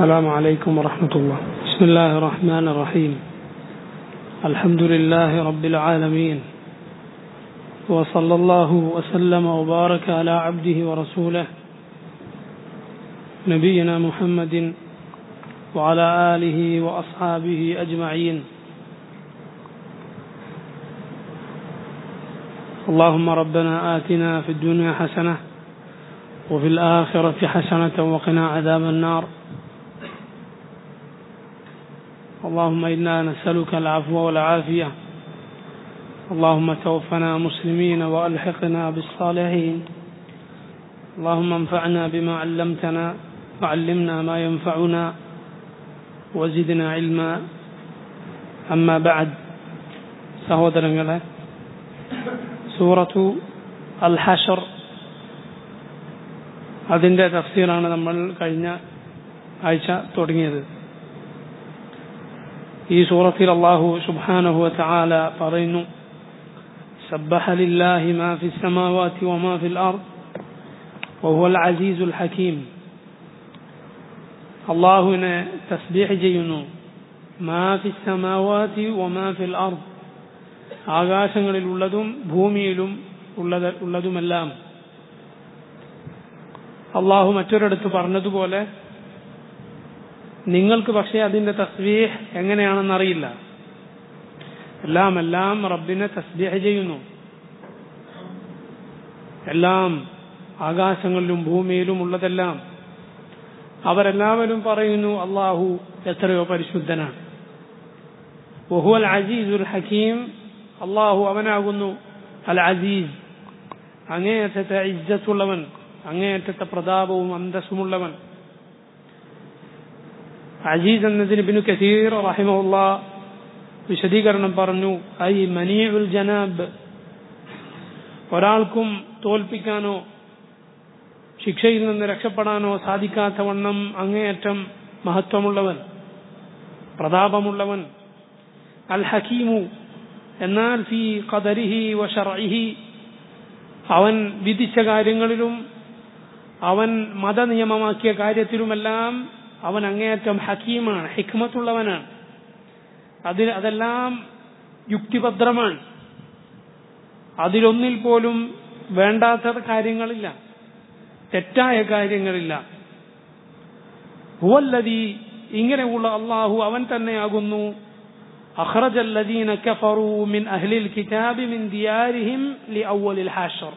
السلام عليكم ورحمة الله بسم الله الرحمن الرحيم الحمد لله رب العالمين وصلى الله وسلم وبارك على عبده ورسوله نبينا محمد وعلى آله وأصحابه أجمعين اللهم ربنا آتنا في الدنيا حسنة وفي الآخرة حسنة وقنا عذاب النار اللهم إنا نسألك العفو والعافية اللهم توفنا مسلمين وألحقنا بالصالحين اللهم انفعنا بما علمتنا وعلمنا ما ينفعنا وزدنا علما أما بعد സഹോദരങ്ങളെ സൂറത്തു അൽ ഹഷർ അതിൻ്റെ തഫ്സീറാണ് നമ്മൾ കഴിഞ്ഞ ആഴ്ച തുടങ്ങിയത് ഈ സൂറത്തിൽ അള്ളാഹു സുബ്ഹാനഹു വതആല പറയുന്നു سبح لله ما في السماوات وما في الأرض وهو العزيز الحكيم അള്ളാഹുവിനെ തസ്ബീഹ് ചെയ്യുന്നു മാ ഫി സമാവാതി വമാ ഫിൽ അർദ് ആകാശങ്ങളിലുള്ളതും ഭൂമിയിലും ഉള്ളത് ഉള്ളതുമെല്ലാം അള്ളാഹു മറ്റൊരിടത്ത് പറഞ്ഞതുപോലെ നിങ്ങൾക്ക് പക്ഷേ അതിന്റെ തസ്ബീഹ് എങ്ങനെയാണെന്നറിയില്ല എല്ലാം എല്ലാം റബ്ബിനെ തസ്ബീഹ് ചെയ്യുന്നു എല്ലാം ആകാശങ്ങളിലും ഭൂമിയിലും ഉള്ളതെല്ലാം അവരെല്ലാവരും പറയുന്നു അള്ളാഹു എത്രയോ പരിശുദ്ധനാണ് വഹുവൽ അസീസുൽ ഹക്കീം അള്ളാഹു അവനാകുന്നു അൽ അസീസ് അങ്ങേയറ്റത്തെ ഇജ്ജത്തുള്ളവൻ അങ്ങേയറ്റത്തെ പ്രതാപവും അന്തസ്സുമുള്ളവൻ അജീസ് എന്നതിന് ബിനു കസീർ റഹിമുള്ള വിശദീകരണം പറഞ്ഞു ഐ മനീഉൽ ജനാബ് ഒരാൾക്കും തോൽപ്പിക്കാനോ ശിക്ഷയിൽ നിന്ന് രക്ഷപ്പെടാനോ സാധിക്കാത്ത വണ്ണം അങ്ങേയറ്റം മഹത്വമുള്ളവൻ പ്രതാപമുള്ളവൻ അൽ ഹക്കീമു എന്നാൽ ഫി ഖദരിഹി വഷറഇഹി അവൻ വിധിച്ച കാര്യങ്ങളിലും അവൻ മതനിയമമാക്കിയ കാര്യത്തിലുമെല്ലാം അവൻ അങ്ങേയറ്റം ഹക്കീമാണ് ഹിക്മത്തുള്ളവനാണ് അതിൽ അതെല്ലാം യുക്തിഭദ്രമാണ് അതിലൊന്നിൽ പോലും വേണ്ടാത്ത കാര്യങ്ങളില്ല തെറ്റായ കാര്യങ്ങളില്ല ഹുവല്ലതി ഇങ്ങനെയുള്ള അള്ളാഹു അവൻ തന്നെയാകുന്നു أخرج الذين كفروا من أهل الكتاب من ديارهم لأول الحاشر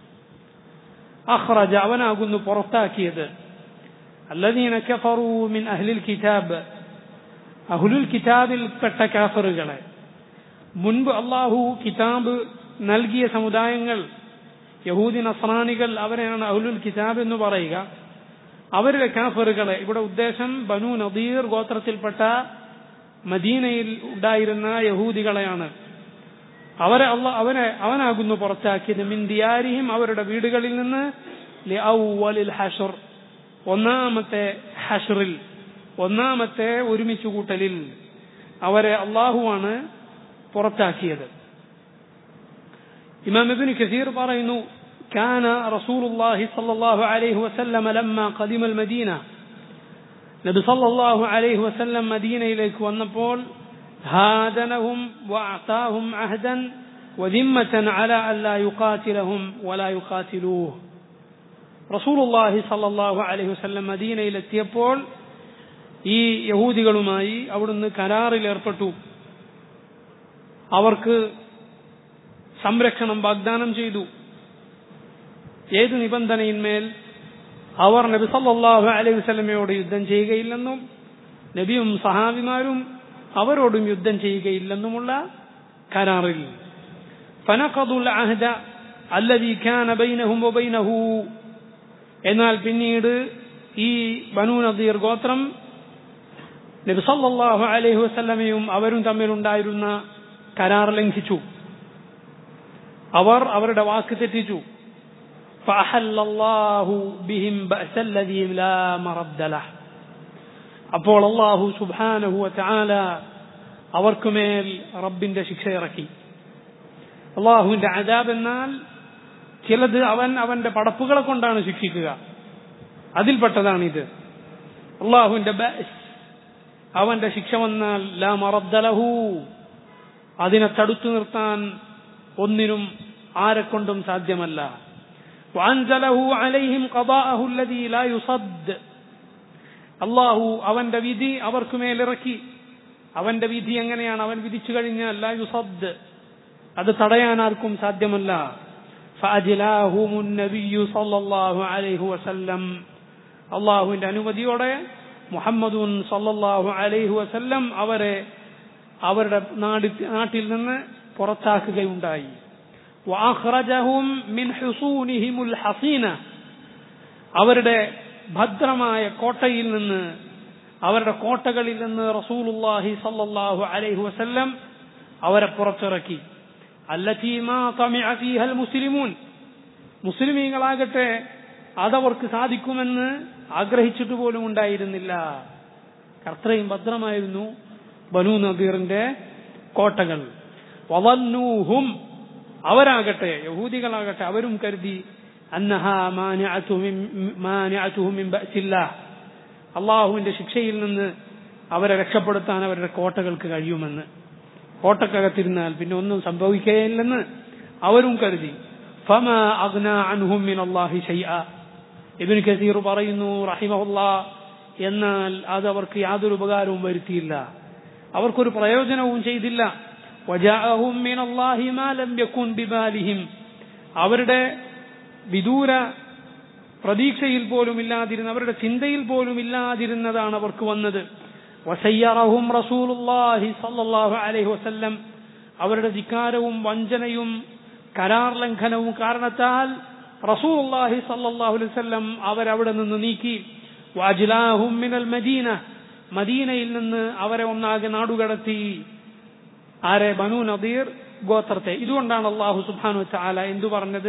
أخرج أونا أقول برتاكيد الذين كفروا من أهل الكتاب أهل الكتاب പെട്ട മുൻപ് അള്ളാഹു കിതാബ് നൽകിയ സമുദായങ്ങൾ യഹൂദി നസ്രാനികൾ അവരെയാണ് അഹുലുൽ കിതാബ് എന്ന് പറയുക അവരുടെ കാഫറുകളെ ഇവിടെ ഉദ്ദേശം ബനു നദീർ ഗോത്രത്തിൽപ്പെട്ട മദീനയിൽ ഉണ്ടായിരുന്ന യഹൂദികളെയാണ് അവരെ അള്ള അവനെ അവനാകുന്നു പുറത്താക്കിയത് മിൻ ദിയാരിഹിം അവരുടെ വീടുകളിൽ നിന്ന് ഹഷർ ഒന്നാമത്തെ ഹഷറിൽ ഒന്നാമത്തെ ഒരുമിച്ച് കൂട്ടലിൽ അവരെ അള്ളാഹുവാണ് പുറത്താക്കിയത് ഇമാം ഇബ്നു കസീർ പറയുന്നു كان رسول الله صلى الله عليه وسلم لما قدم المدينة നബി സല്ലല്ലാഹു അലൈഹി വസല്ലം മദീനയിലേക്ക് വന്നപ്പോൾ ഹാദനഹും വഅതാഹും അഹദൻ വദിമ്മതൻ അലാ അല്ലാ യുഖാതിലഹും വലാ യുഖാതിലൂഹ് റസൂലുള്ളാഹി സല്ലല്ലാഹു അലൈഹി വസല്ലം മദീനയിലെത്തിയപ്പോൾ ഈ യഹൂദികളുമായി അവിടുന്ന് കരാറിൽ ഏർപ്പെട്ടു അവർക്ക് സംരക്ഷണം വാഗ്ദാനം ചെയ്തു ഏത് നിബന്ധനയിന്മേൽ അവർ നബി സല്ലല്ലാഹു അലൈഹി വസല്ലമയോട് യുദ്ധം ചെയ്യുകയില്ലെന്നും നബിയും സഹാബിമാരും അവരോടും യുദ്ധം ചെയ്യുകയില്ലെന്നുമുള്ള കരാറിൽ ഫനഖദുൽ അഹദ അല്ലദീ കാന ബൈനഹും വബൈനഹു എന്നാൽ പിന്നീട് ഈ ബനൂ നദീർ ഗോത്രം നബി സല്ലല്ലാഹു അലൈഹി വസല്ലമയും അവരും തമ്മിലുണ്ടായിരുന്ന കരാർ ലംഘിച്ചു അവർ അവരുടെ വാക്ക് തെറ്റിച്ചു فأحل الله بهم بأس الذي لا مرد له അപ്പോൾ അള്ളാഹു സുബാനഹു വതആല അവർക്കുമേൽ റബ്ബിന്റെ ശിക്ഷ ഇറക്കി അള്ളാഹുവിന്റെ അജാബ് എന്നാൽ ചിലത് അവൻ അവന്റെ പടപ്പുകളെ കൊണ്ടാണ് ശിക്ഷിക്കുക അതിൽപ്പെട്ടതാണിത് അള്ളാഹുവിന്റെ ബഅസ് അവന്റെ ശിക്ഷ വന്നാൽ ലാ മറദ്ദലഹു അതിനെ തടുത്തു നിർത്താൻ ഒന്നിനും ആരെക്കൊണ്ടും സാധ്യമല്ല وأنزله عليهم قضاءه الذي لا يصد അള്ളാഹു അവന്റെ വിധി അവർക്ക് മേലിറക്കി അവന്റെ വിധി എങ്ങനെയാണ് അവൻ വിധിച്ചു കഴിഞ്ഞാൽ ലാ യുസദ് അത് തടയാൻ ആർക്കും സാധ്യമല്ല فأجلاهم النبي صلى الله عليه وسلم അള്ളാഹുവിന്റെ അനുമതിയോടെ മുഹമ്മദുൻ സല്ലല്ലാഹു അലൈഹി വസല്ലം അവരെ അവരുടെ നാടി നാട്ടിൽ നിന്ന് പുറത്താക്കുകയുണ്ടായി وأخرجهم من حصونهم الحصينة അവരുടെ ഭദ്രമായ കോട്ടയിൽ നിന്ന് അവരുടെ കോട്ടകളിൽ നിന്ന് റസൂലുള്ളാഹി സല്ലല്ലാഹു അലൈഹി വസല്ലം അവരെ പുറത്തിറക്കി അല്ലത്തി മാ തമിഅ ഫീഹൽ മുസ്ലിമൂൻ മുസ്ലിമീങ്ങളാകട്ടെ അതവർക്ക് സാധിക്കുമെന്ന് ആഗ്രഹിച്ചിട്ട് പോലും ഉണ്ടായിരുന്നില്ല അത്രയും ഭദ്രമായിരുന്നു ബനു നദീറിന്റെ കോട്ടകൾ വവന്നൂഹും അവരാകട്ടെ യഹൂദികളാകട്ടെ അവരും കരുതി അന്നഹാ മാനിഅതുഹും മിൻ ബഅസില്ലാഹ് അള്ളാഹുവിന്റെ ശിക്ഷയിൽ നിന്ന് അവരെ രക്ഷപ്പെടുത്താൻ അവരുടെ കോട്ടകൾക്ക് കഴിയുമെന്ന് കോട്ടക്കകത്തിരുന്നാൽ പിന്നെ ഒന്നും സംഭവിക്കുകയില്ലെന്ന് അവരും കരുതി ഫമ അഗ്ന അൻഹും മിൻ അല്ലാഹി ഷൈഅ ഇബ്നു കസീർ പറയുന്നു റഹിമഹുല്ലാ എന്നാൽ അത് അവർക്ക് യാതൊരു ഉപകാരവും വരുത്തിയില്ല അവർക്കൊരു പ്രയോജനവും ചെയ്തില്ല വജാഅഹും മിൻ അല്ലാഹി മാ ലം യകുൻ ബിബാലിഹിം അവരുടെ വിദൂര പ്രതീക്ഷയിൽ പോലും ഇല്ലാതിരുന്ന അവരുടെ ചിന്തയിൽ പോലും ഇല്ലാതിരുന്നതാണ് അവർക്ക് വന്നത് വസയ്യറഹും റസൂലുള്ളാഹി സല്ലല്ലാഹു അലൈഹി വസല്ലം അവരുടെ ധിക്കാരവും വഞ്ചനയും കരാർ ലംഘനവും കാരണത്താൽ റസൂലുള്ളാഹി സല്ലല്ലാഹു അലൈഹി വസല്ലം അവരവിടെ നിന്ന് നീക്കി വാജിലാഹും മിനൽ മദീന മദീനയിൽ നിന്ന് അവരെ ഒന്നാകെ നാടുകടത്തി ആരെ ബനു നദീർ ഗോത്രത്തെ ഇതുകൊണ്ടാണ് അള്ളാഹു സുബ്ഹാനഹു വതആല എന്തു പറഞ്ഞത്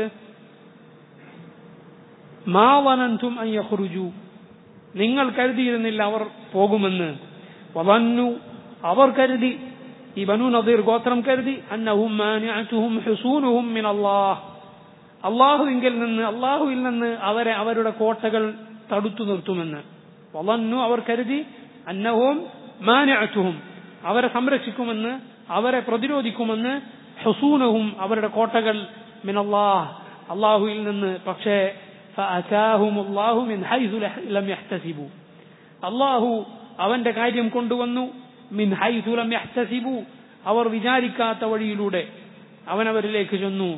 മാ വനന്തും അൻ യഖ്റുജു നിങ്ങൾ കരുതിയിരുന്നില്ല അവർ പോകുമെന്ന് വവന്നു അവർ കരുതി ഈ ബനു നദീർ ഗോത്രം കരുതി അന്നഹും മാനിഅതുഹും ഹുസൂനുഹും മിൻ അല്ലാഹ് അള്ളാഹുവിങ്കിൽ നിന്ന് അള്ളാഹുവിൽ നിന്ന് അവരെ അവരുടെ കോട്ടകൾ തടുത്തു നിർത്തുമെന്ന് വവന്നു അവർ കരുതി അന്നഹും മാനിഅതുഹും അവരെ സംരക്ഷിക്കുമെന്ന് അവരെ പ്രതിരോധിക്കുമെന്ന് ഹുസൂനഹും അവരുടെ കോട്ടകൾ മിൻ അല്ലാഹ് അള്ളാഹുവിൽ നിന്ന് പക്ഷേ فأتاهم الله من حيث لم يحتسبوا അള്ളാഹു അവന്റെ കാര്യം കൊണ്ടുവന്നു മിൻ ഹൈതു ലം യഹ്തസിബു അവർ വിചാരിക്കാത്ത വഴിയിലൂടെ അവൻ അവരിലേക്ക് ചെന്നു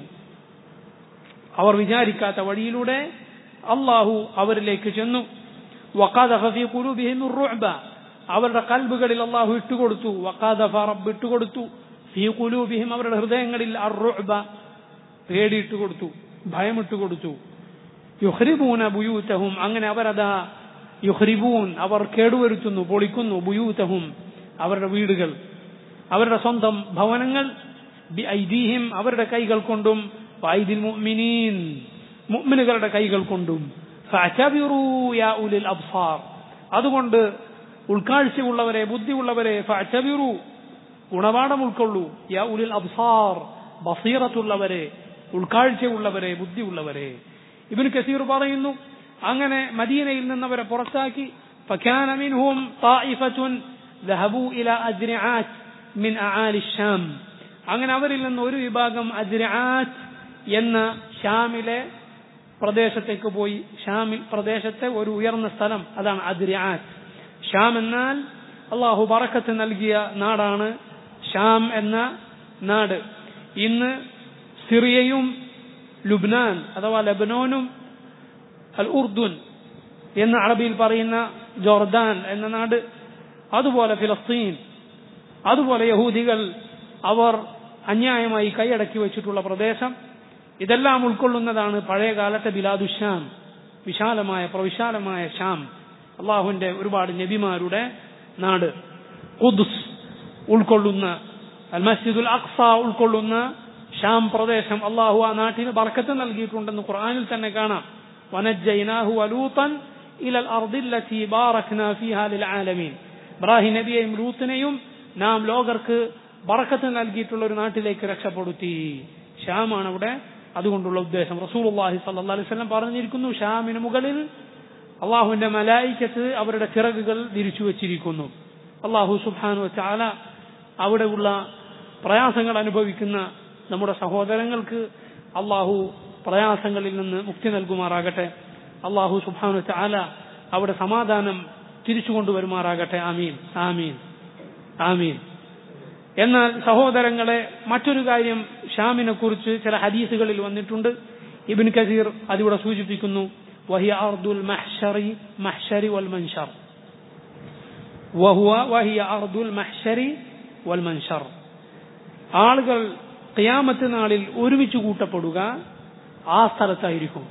അവർ വിചാരിക്കാത്ത വഴിയിലൂടെ അള്ളാഹു അവരിലേക്ക് ചെന്നു വഖാദഫ ഫീ ഖുലൂബിഹിം الرعب അവരുടെ കൽബുകളിൽ അള്ളാഹു ഇട്ടുകൊടുത്തു വഖാദഫ റബ്ബ് ഇട്ടുകൊടുത്തു ഫീ ഖുലൂബിഹിം അവരുടെ ഹൃദയങ്ങളിൽ അർറുഅബ പേടിയിട്ട് കൊടുത്തു ഭയമിട്ട് കൊടുത്തു യുഹ്രിബൂന ബുയൂത്തഹും അങ്ങനെ അവരതാ യുഹ്രിബൂൻ അവർ കേടുവരുത്തുന്നു പൊളിക്കുന്നു ബുയൂത്തഹും അവരുടെ വീടുകൾ അവരുടെ സ്വന്തം ഭവനങ്ങൾ ബി ഐദീഹിം അവരുടെ കൈകൾ കൊണ്ടും വൈദിൽ മുഅ്മിനീൻ മുഅ്മിനുകളുടെ കൈകൾ കൊണ്ടും ഫഅതബിറൂ യാ ഉലിൽ അബ്സാർ അതുകൊണ്ട് ഉൾക്കാഴ്ചയുള്ളവരെ ബുദ്ധിയുള്ളവരെ ഫഅതബിറൂ ഗുണപാഠം ഉൾക്കൊള്ളൂ യാ ഉലിൽ അബ്സാർ ബസീറത്തുള്ളവരെ ഉൾക്കാഴ്ചയുള്ളവരെ ബുദ്ധിയുള്ളവരെ ഇബിന് കസീർ പറയുന്നു അങ്ങനെ മദീനയിൽ നിന്ന് അവരെ പുറത്താക്കി فكان منهم طائفة ذهبوا إلى أجرعات من أعالي الشام അങ്ങനെ അവരിൽ നിന്ന് ഒരു വിഭാഗം അജ്രആത്ത് എന്ന ഷാമിലെ പ്രദേശത്തേക്ക് പോയി ഷാമിൽ പ്രദേശത്തെ ഒരു ഉയർന്ന സ്ഥലം അതാണ് അദ്രിആത്ത് ഷാം എന്നാൽ അള്ളാഹു ബറക്കത്ത് നൽകിയ നാടാണ് ഷാം എന്ന നാട് ഇന്ന് സിറിയയും ലുബ്നാൻ അഥവാ ലബനോനും അൽ ഉർദുൻ എന്ന് അറബിയിൽ പറയുന്ന ജോർദാൻ എന്ന നാട് അതുപോലെ ഫിലസ്തീൻ അതുപോലെ യഹൂദികൾ അവർ അന്യായമായി കൈയടക്കി വെച്ചിട്ടുള്ള പ്രദേശം ഇതെല്ലാം ഉൾക്കൊള്ളുന്നതാണ് പഴയ കാലത്തെ ബിലാദുഷാം വിശാലമായ പ്രവിശാലമായ ഷാം അള്ളാഹുവിന്റെ ഒരുപാട് നബിമാരുടെ നാട് ഖുദ്സ് ഉൾക്കൊള്ളുന്ന അൽ മസ്ജിദുൽ അക്സ ഉൾക്കൊള്ളുന്ന ഷാം പ്രദേശം അള്ളാഹു ആ നാട്ടിന് ബർക്കത്ത് നൽകിയിട്ടുണ്ടെന്ന് ഖുർആനിൽ തന്നെ കാണാം വനജ്ജൈനാഹു വലൂത്തൻ ഇലൽ അർദില്ലത്തി ബാറക്ന ഫീഹാ ലിൽ ആലമീൻ ഇബ്രാഹിം നബിയെയും ലൂത്തിനെയും നാം ലോകർക്ക് ബറക്കത്ത് നൽകിയിട്ടുള്ള ഒരു നാട്ടിലേക്ക് രക്ഷപ്പെടുത്തി ഷാമാണ് അവിടെ അതുകൊണ്ടുള്ള ഉദ്ദേശം റസൂലുള്ളാഹി സ്വല്ലല്ലാഹി അലൈഹി വസല്ലം പറഞ്ഞിരിക്കുന്നു ഷാമിന് മുകളിൽ അള്ളാഹുവിന്റെ മലായിക്കത്ത് അവരുടെ ചിറകുകൾ വിരിച്ചു വച്ചിരിക്കുന്നു അള്ളാഹു സുബാനു ചാല അവിടെയുള്ള പ്രയാസങ്ങൾ അനുഭവിക്കുന്ന നമ്മുടെ സഹോദരങ്ങൾക്ക് അള്ളാഹു പ്രയാസങ്ങളിൽ നിന്ന് മുക്തി നൽകുമാറാകട്ടെ അള്ളാഹു സുബാനു ചാല അവിടെ സമാധാനം തിരിച്ചു കൊണ്ടുവരുമാറാകട്ടെ ആമീൻ ആമീൻ ആമീൻ എന്നാൽ സഹോദരങ്ങളെ മറ്റൊരു കാര്യം ഷാമിനെ കുറിച്ച് ചില ഹദീസുകളിൽ വന്നിട്ടുണ്ട് ഇബിൻ കസീർ അതിവിടെ സൂചിപ്പിക്കുന്നു വഹിയ അർദുൽ മഹ്ഷറി മഹ്ഷരി വൽ മൻഷർ വഹുവ വഹിയ അർദുൽ മഹ്ഷരി വൽ മൻഷർ ആളുകൾ ഖിയാമത്ത് നാളിൽ ഒരുമിച്ച് കൂട്ടപ്പെടുക ആ സ്ഥലത്തായിരിക്കും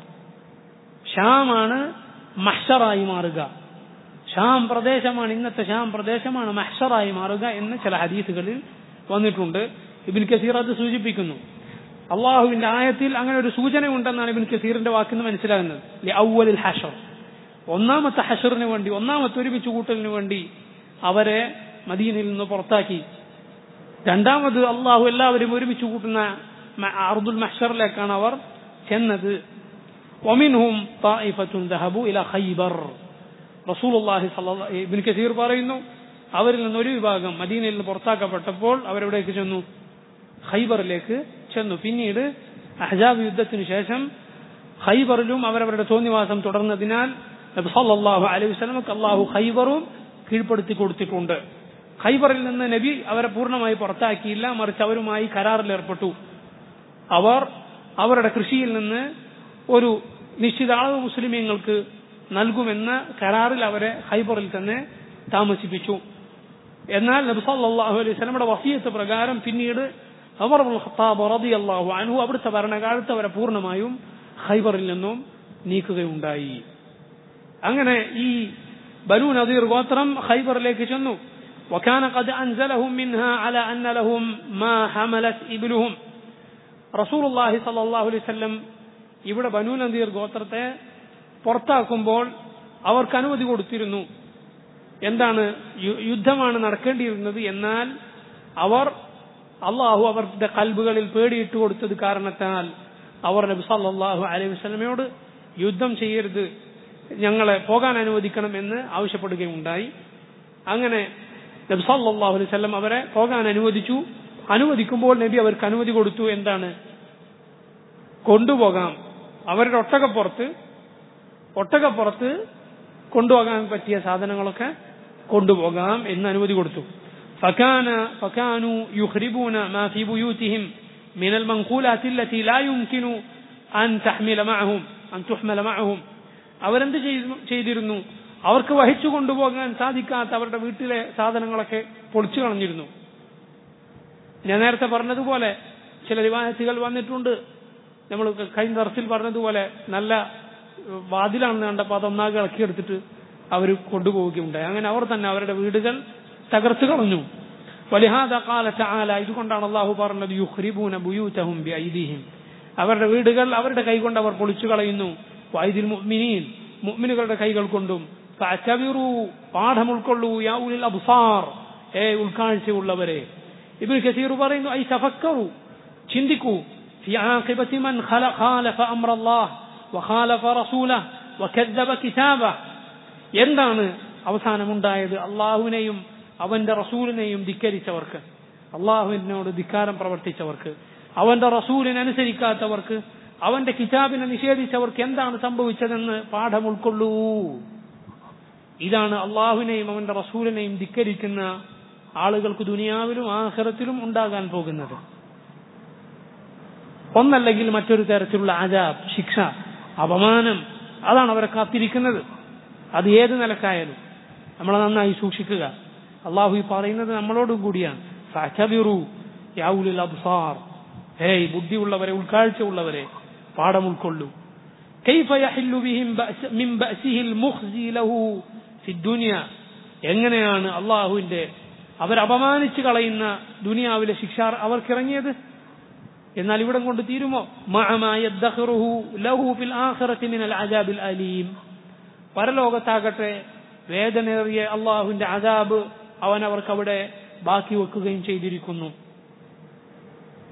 ഷാമാണ് മഹ്ഷറായി മാറുക ഷാം പ്രദേശമാണ് ഇന്നത്തെ ഷാം പ്രദേശമാണ് മഹ്ഷറായി മാറുക എന്ന് ചില ഹദീസുകളിൽ വന്നിട്ടുണ്ട് ഇബിൻ കസീർ അത് സൂചിപ്പിക്കുന്നു അള്ളാഹുവിന്റെ ആയത്തിൽ അങ്ങനെ ഒരു സൂചന ഉണ്ടെന്നാണ് ഇബിൻ കസീറിന്റെ വാക്കിന്ന് മനസ്സിലാകുന്നത് ഔവലിൽ ഹഷർ ഒന്നാമത്തെ ഹഷറിന് വേണ്ടി ഒന്നാമത്തെ ഒരുമിച്ച് കൂട്ടലിന് വേണ്ടി അവരെ മദീനയിൽ നിന്ന് പുറത്താക്കി രണ്ടാമത് അള്ളാഹു എല്ലാവരും ഒരുമിച്ച് കൂട്ടുന്ന അർദുൽ മഹ്ഷറിലേക്കാണ് അവർ ചെന്നത് ഒമിൻഹും ദഹബു ഇല ഖൈബർ റസൂലുള്ളാഹി സ്വല്ലല്ലാഹി ഇബ്നു കസീർ പറയുന്നു അവരിൽ നിന്ന് ഒരു വിഭാഗം മദീനയിൽ നിന്ന് പുറത്താക്കപ്പെട്ടപ്പോൾ അവരെവിടേക്ക് ചെന്നു ഖൈബറിലേക്ക് ചെന്നു പിന്നീട് അഹ്ജാബ് യുദ്ധത്തിന് ശേഷം ഖൈബറിലും അവരവരുടെ തോന്നിവാസം തുടർന്നതിനാൽ നബി സല്ലല്ലാഹു അലൈഹി വസല്ലമക്ക് അള്ളാഹു ഖൈബറും കീഴ്പ്പെടുത്തി കൊടുത്തിട്ടുണ്ട് ഖൈബറിൽ നിന്ന് നബി അവരെ പൂർണ്ണമായി പുറത്താക്കിയില്ല മറിച്ച് അവരുമായി കരാറിൽ ഏർപ്പെട്ടു അവർ അവരുടെ കൃഷിയിൽ നിന്ന് ഒരു നിശ്ചിത അളവ് മുസ്ലിമീങ്ങൾക്ക് നൽകുമെന്ന കരാറിൽ അവരെ ഹൈബറിൽ തന്നെ താമസിപ്പിച്ചു എന്നാൽ നബി സല്ലല്ലാഹു അലൈഹി വസല്ലമയുടെ വസിയത്ത് പ്രകാരം പിന്നീട് അവർ ഖത്താബ് റളിയല്ലാഹു അൻഹു അവിടുത്തെ ഭരണകാലത്ത് അവരെ പൂർണ്ണമായും ഹൈബറിൽ നിന്നും നീക്കുകയുണ്ടായി അങ്ങനെ ഈ ബനു നദീർ ഗോത്രം ഹൈബറിലേക്ക് ചെന്നു وكان قد أنزلهم منها على أن لهم ما حملت إبلهم رسول الله صلى الله عليه وسلم ഇവിടെ ബനു നദീർ ഗോത്രത്തെ പുറത്താക്കുമ്പോൾ അവർക്ക് അനുമതി കൊടുത്തിരുന്നു എന്താണ് യുദ്ധമാണ് നടക്കേണ്ടിയിരുന്നത് എന്നാൽ അവർ അള്ളാഹു അവരുടെ കൽബുകളിൽ പേടിയിട്ട് കൊടുത്തത് കാരണത്താൽ അവർ നബി സല്ലല്ലാഹു അലൈഹി വസല്ലമയോട് യുദ്ധം ചെയ്യരുത് ഞങ്ങളെ പോകാൻ അനുവദിക്കണം എന്ന് ആവശ്യപ്പെടുകയുണ്ടായി അങ്ങനെ നബി സല്ലല്ലാഹു അലൈഹി വസല്ലം അവരെ പോകാൻ അനുവദിച്ചു അനുവദിക്കുമ്പോൾ നബി അവർക്ക് അനുമതി കൊടുത്തു എന്താണ് കൊണ്ടുപോകാം അവരുടെ ഒട്ടകപ്പുറത്ത് ഒട്ടകപ്പുറത്ത് കൊണ്ടുപോകാൻ പറ്റിയ സാധനങ്ങളൊക്കെ കൊണ്ടുപോകാം എന്ന് അനുമതി കൊടുത്തു فكان فكانوا يخربون ما في بيوتهم من المنقولات التي لا يمكن أن تحمل معهم أن تحمل معهم അവരെന്ത് ചെയ്തിരുന്നു അവർക്ക് വഹിച്ചു കൊണ്ടുപോകാൻ സാധിക്കാത്ത അവരുടെ വീട്ടിലെ സാധനങ്ങളൊക്കെ പൊളിച്ചു കളഞ്ഞിരുന്നു ഞാൻ നേരത്തെ പറഞ്ഞതുപോലെ ചില റിവായത്തുകൾ വന്നിട്ടുണ്ട് നമ്മൾ കഴിഞ്ഞ ദർസിൽ പറഞ്ഞതുപോലെ നല്ല വാതിലാണെന്ന് കണ്ടപ്പോൾ അതൊന്നാകെ ഇളക്കിയെടുത്തിട്ട് അവർ കൊണ്ടുപോവുകയുണ്ടായി അങ്ങനെ അവർ തന്നെ അവരുടെ വീടുകൾ തകർത്തു കളഞ്ഞു വലിഹാദ കാലത്ത് ആല ഇതുകൊണ്ടാണ് അള്ളാഹു പറഞ്ഞത് യുഹ്രിബൂന ബുയൂത്തഹും ബി ഐദീഹിം അവരുടെ വീടുകൾ അവരുടെ കൈകൊണ്ട് അവർ പൊളിച്ചു കളയുന്നു വൈദിൽ മുഅ്മിനീൻ മുഅ്മിനുകളുടെ കൈകൾ കൊണ്ടും ഫഅതബിറു പാഠം ഉൾക്കൊള്ളൂ യാ ഉലിൽ അബ്സാർ ഏ ഉൾക്കാഴ്ചയുള്ളവരെ ഇബ്നു കസീർ പറയുന്നു ഐ തഫക്കറു ചിന്തിക്കൂ في عاقبة من خالف أمر الله وخالف رسوله وكذب كتابه എന്താണ് അവസാനമുണ്ടായത് അള്ളാഹുവിനെയും അവന്റെ റസൂലിനെയും ധിക്കരിച്ചവർക്ക് അള്ളാഹുവിനോട് ധിക്കാരം പ്രവർത്തിച്ചവർക്ക് അവന്റെ റസൂലിനെ അനുസരിക്കാത്തവർക്ക് അവന്റെ കിതാബിനെ നിഷേധിച്ചവർക്ക് എന്താണ് സംഭവിച്ചതെന്ന് പാഠം ഉൾക്കൊള്ളൂ ഇതാണ് അള്ളാഹുവിനെയും അവന്റെ റസൂലിനെയും ധിക്കരിക്കുന്ന ആളുകൾക്ക് ദുനിയാവിലും ആഹ്റത്തിലും ഉണ്ടാകാൻ പോകുന്നത് ഒന്നല്ലെങ്കിൽ മറ്റൊരു തരത്തിലുള്ള ആജാബ് ശിക്ഷ അപമാനം അതാണ് അവരെ കാത്തിരിക്കുന്നത് അത് ഏത് നിലക്കായാലും നമ്മളെ നന്നായി സൂക്ഷിക്കുക അള്ളാഹു ഈ പറയുന്നത് നമ്മളോടും കൂടിയാണ് ഫഅതബിറു യാ ഉലിൽ അബ്സാർ ഹേയ് ബുദ്ധിയുള്ളവരെ ഉൾക്കാഴ്ച ഉള്ളവരെ പാഠം ഉൾക്കൊള്ളൂ كيف يحل بهم بأس من بأسه المخزي له في الدنيا എങ്ങനെയാണ് അള്ളാഹുവിന്റെ അവർ അപമാനിച്ചു കളയുന്ന ദുനിയാവിലെ ശിക്ഷ അവർക്കിറങ്ങിയത് എന്നാൽ ഇവിടെ കൊണ്ട് തീരുമോ അലീം പരലോകത്താകട്ടെ വേദനേറിയ അള്ളാഹുവിന്റെ അജാബ് അവൻ അവർക്ക് അവിടെ ബാക്കി വെക്കുകയും ചെയ്തിരിക്കുന്നു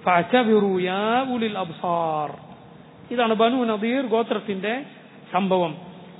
ഇതാണ് ബനു നദീർ ഗോത്രത്തിന്റെ സംഭവം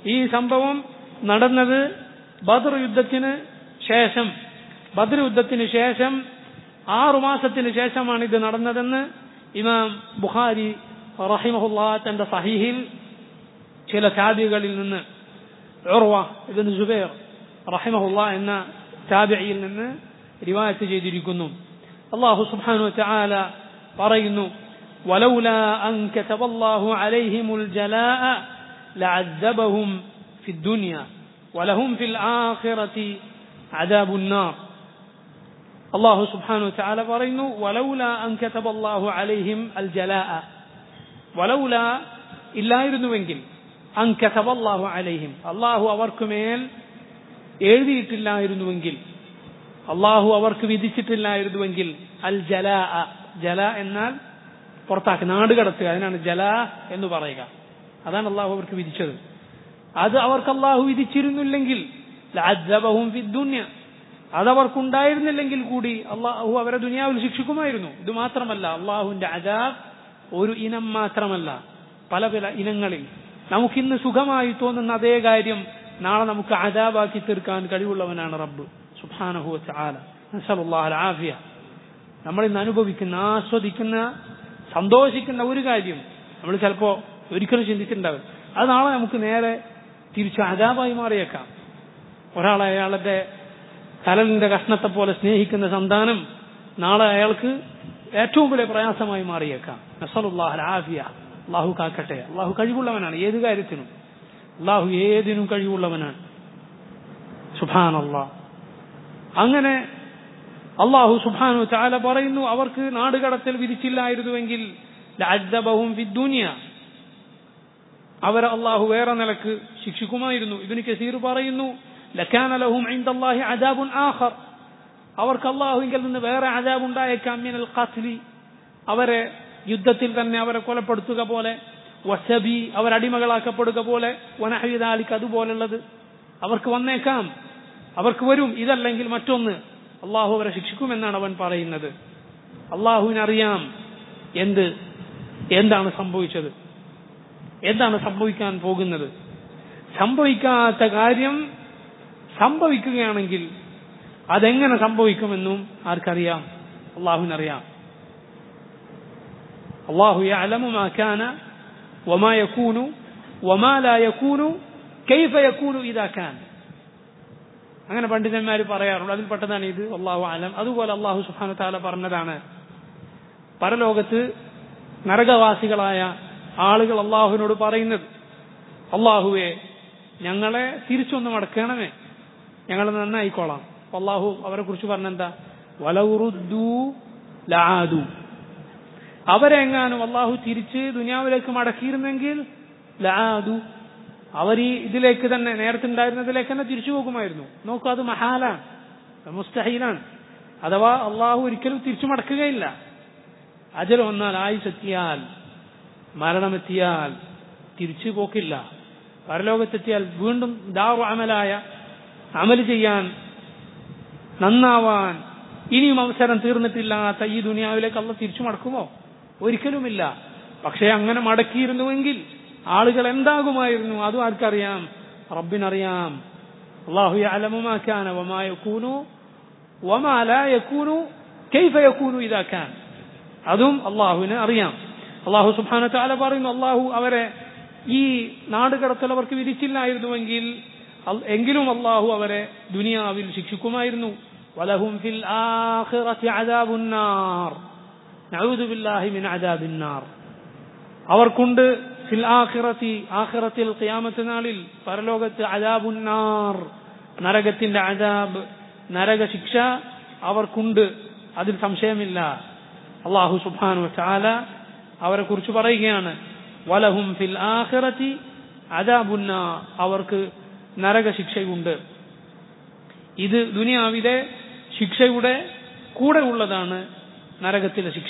ഈ സംഭവം നടന്നത് ബദർ യുദ്ധത്തിന് ശേഷം ബദർ യുദ്ധത്തിന് ശേഷം ആറു മാസത്തിന് ശേഷമാണ് ഇത് നടന്നതെന്ന് ഇമാം ബുഖാരി റഹിമഹുല്ല തന്റെ സഹീഹിൽ ചില താബികളിൽ നിന്ന് ഉർവ ഇബ്നു സുബൈർ റഹിമഹുല്ല എന്ന താബിയിൽ നിന്ന് റിവായത്ത് ചെയ്തിരിക്കുന്നു അള്ളാഹു സുബ്ഹാനഹു വതആല പറയുന്നു ولولا أن كتب الله عليهم الجلاء لعذبهم في الدنيا ولهم في الآخرة عذاب النار الله سبحانه وتعالى പറയുന്നു ولولا أن كتب الله عليهم الجلاء ولولا ഇല്ലായിരുന്നുവെങ്കിൽ അൻ كتب الله عليهم അള്ളാഹു അവർക്കുമേൽ എഴുതിയിട്ടില്ലായിരുന്നുവെങ്കിൽ അള്ളാഹു അവർക്ക് വിധിച്ചിട്ടില്ലായിരുന്നുവെങ്കിൽ അൽ ജല ജല എന്നാൽ പുറത്താക്കി നാട് കടത്തുക അതിനാണ് ജല എന്ന് പറയുക അതാണ് അള്ളാഹു അവർക്ക് വിധിച്ചത് അത് അവർക്ക് അള്ളാഹു വിധിച്ചിരുന്നില്ലെങ്കിൽ ലഅദ്ദബഹും ഫിദ്ദുന്യ അതവർക്കുണ്ടായിരുന്നില്ലെങ്കിൽ കൂടി അള്ളാഹു അവരെ ദുനിയാവിൽ ശിക്ഷിക്കുമായിരുന്നു ഇത് മാത്രമല്ല അള്ളാഹുവിന്റെ അജാബ് ഒരു ഇനം മാത്രമല്ല പല പല ഇനങ്ങളിൽ നമുക്കിന്ന് സുഖമായി തോന്നുന്ന അതേ കാര്യം നാളെ നമുക്ക് അജാബാക്കി തീർക്കാൻ കഴിവുള്ളവനാണ് റബ്ബ് സുബ്ഹാനഹു വതആല നസലുല്ലാഹു ആഫിയ നമ്മൾ ഇന്ന് അനുഭവിക്കുന്ന ആസ്വദിക്കുന്ന സന്തോഷിക്കുന്ന ഒരു കാര്യം നമ്മൾ ചിലപ്പോ ഒരിക്കലും ചിന്തിച്ചിട്ടുണ്ടാവും അത് നാളെ നമുക്ക് നേരെ തിരിച്ചു അജാബായി മാറിയേക്കാം ഒരാൾ അയാളുടെ കലലിന്റെ കഷ്ണത്തെ പോലെ സ്നേഹിക്കുന്ന സന്താനം നാളെ അയാൾക്ക് ഏറ്റവും വലിയ പ്രയാസമായി മാറിയേക്കാം നസലുല്ലാഹ് ആഫിയ അള്ളാഹു കാക്കട്ടെ അള്ളാഹു കഴിവുള്ളവനാണ് ഏത് കാര്യത്തിനും അള്ളാഹു ഏതിനും കഴിവുള്ളവനാണ് സുഭാൻ അള്ളാഹ് അങ്ങനെ അള്ളാഹു സുബാനു ചാല പറയുന്നു അവർക്ക് നാടുകടത്തൽ വിധിച്ചില്ലായിരുന്നുവെങ്കിൽ ലഅദ്ദബഹും ഫിദ്ദുനിയ അവരെ അള്ളാഹു വേറെ നിലക്ക് ശിക്ഷിക്കുമായിരുന്നു ഇബിന് കസീർ പറയുന്നു ലക്കാന ലഹും ഇൻദല്ലാഹി അദാബുൻ ആഖർ അവർക്ക് അള്ളാഹുവിങ്കിൽ നിന്ന് വേറെ അദാബ് ഉണ്ടായേക്കാം മിനൽ ഖത്ലി അവരെ യുദ്ധത്തിൽ തന്നെ അവരെ കൊലപ്പെടുത്തുക പോലെ വസബി അവരടിമകളാക്കപ്പെടുക പോലെ വനഹവിദാലിക്ക് അതുപോലുള്ളത് അവർക്ക് വന്നേക്കാം അവർക്ക് വരും ഇതല്ലെങ്കിൽ മറ്റൊന്ന് അള്ളാഹു അവരെ ശിക്ഷിക്കുമെന്നാണ് അവൻ പറയുന്നത് അള്ളാഹുവിനറിയാം എന്ത് എന്താണ് സംഭവിച്ചത് എന്താണ് സംഭവിക്കാൻ പോകുന്നത് സംഭവിക്കാത്ത കാര്യം സംഭവിക്കുകയാണെങ്കിൽ അതെങ്ങനെ സംഭവിക്കുമെന്നും ആർക്കറിയാം അള്ളാഹുവിനറിയാം അള്ളാഹു യഅലമു മാ കാന വമാ യകൂനു വമാ ലാ യകൂനു കൈഫ യകൂനു ഇദാ കാന അങ്ങനെ പണ്ഡിതന്മാർ പറയാറുണ്ട് അതിൽപ്പെട്ടതാണ് ഇത് അള്ളാഹു ആലം അതുപോലെ അള്ളാഹു സുഹാന താല പറഞ്ഞതാണ് പരലോകത്ത് നരകവാസികളായ ആളുകൾ അള്ളാഹുവിനോട് പറയുന്നത് അള്ളാഹുവെ ഞങ്ങളെ തിരിച്ചൊന്ന് മടക്കണമേ ഞങ്ങൾ നന്നായിക്കോളാം അള്ളാഹു അവരെ കുറിച്ച് പറഞ്ഞെന്താ വലവുറുദ്ദു ലാദു അവരെങ്ങാനും അള്ളാഹു തിരിച്ച് ദുനിയാവിലേക്ക് മടക്കിയിരുന്നെങ്കിൽ ലാദു അവർ ഈ ഇതിലേക്ക് തന്നെ നേരത്തെ ഉണ്ടായിരുന്നതിലേക്ക് തന്നെ തിരിച്ചു പോകുമായിരുന്നു നോക്കൂ അത് മഹാലാണ് മുസ്തഹീലാണ് അഥവാ അള്ളാഹു ഒരിക്കലും തിരിച്ചു മടക്കുകയില്ല അജൽ വന്നാൽ ആയുസെത്തിയാൽ മരണമെത്തിയാൽ തിരിച്ചു പോക്കില്ല പരലോകത്തെത്തിയാൽ വീണ്ടും ദാറു അമലായ അമൽ ചെയ്യാൻ നന്നാവാൻ ഇനിയും അവസരം തീർന്നിട്ടില്ലാത്ത ഈ ദുനിയാവിലേക്ക് അള്ള തിരിച്ചു മടക്കുമോ ഒരിക്കലുമില്ല പക്ഷെ അങ്ങനെ മടക്കിയിരുന്നുവെങ്കിൽ ആളുകൾ എന്താകുമായിരുന്നു അതും ആർക്കറിയാം റബ്ബിനറിയാം അള്ളാഹു യഅലമു മാ കാന വമാ യകൂനു വമാ ലാ യകൂനു കൈഫ യകൂനു ഇദാ കാൻ അതും അള്ളാഹുവിന് അറിയാം അള്ളാഹു സുബ്ഹാനഹു തആല പറയുന്നു അള്ളാഹു അവരെ ഈ നാട് കടത്തൽ അവർക്ക് വിധിച്ചില്ലായിരുന്നുവെങ്കിൽ എങ്കിലും അള്ളാഹു അവരെ ദുനിയാവിൽ ശിക്ഷിക്കുമായിരുന്നു വലഹും ഫിൽ ആഖിറതി അദാബുൻ നാർ നഊദു ബില്ലാഹി മിൻ അദാബിൻ നാർ അവർക്കുണ്ട് ഫിൽ ആഖിറത്തി ആഖിറത്തിൽ ഖിയാമത്ത് നാളിൽ പരലോകത്ത് അദാബുന്നാർ നരകത്തിന്റെ അദാബ് നരക ശിക്ഷ അവർക്കുണ്ട് അതിൽ സംശയമില്ല അള്ളാഹു സുബ്ഹാനു ചാല അവരെ കുറിച്ച് പറയുകയാണ് വലഹും ഫിൽ ആഖിറത്തി അദാബുന്ന അവർക്ക് നരക ശിക്ഷയുണ്ട് ഇത് ദുനിയാവിലെ ശിക്ഷയുടെ കൂടെ ഉള്ളതാണ് നരകത്തിലെ ശിക്ഷ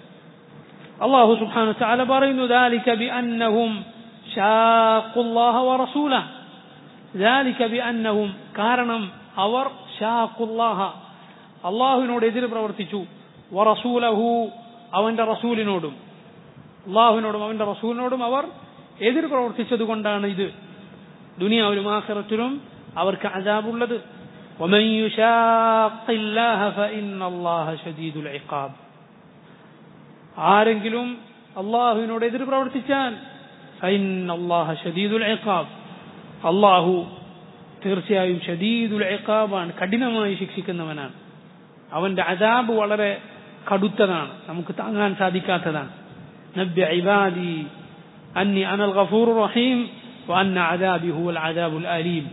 الله سبحانه وتعالى بارين ذلك بأنهم شاقوا الله ورسوله ذلك بأنهم കാരണം അവർ شاقوا الله അള്ളാഹുവിനോട് എതിര് പ്രവർത്തിച്ചു വറസൂലഹു അവന്റെ റസൂലിനോടും അള്ളാഹുവിനോടും അവന്റെ റസൂലിനോടും അവർ എതിർ പ്രവർത്തിച്ചത് കൊണ്ടാണ് ഇത് ദുനിയാവിലും ആഖിറത്തിലും അവർക്ക് അജാബുള്ളത് ومن يشاق الله فإن الله شديد العقاب ആരെങ്കിലും അള്ളാഹുവിനോട് എതിർ പ്രവർത്തിച്ചാൽ ഫൈൻ അള്ളാഹ ഷദീദുൽ ഇഖാബ് അള്ളാഹു തീർച്ചയായും ഷദീദുൽ ഇഖാബാണ് കഠിനമായി ശിക്ഷിക്കുന്നവനാണ് അവന്റെ അജാബ് വളരെ കടുത്തതാണ് നമുക്ക് താങ്ങാൻ സാധിക്കാത്തതാണ് നബ്യ ഇബാദി അന്നി അനൽ ഗഫൂർ റഹീം വഅന്ന അദാബി ഹുവൽ അദാബുൽ അലീം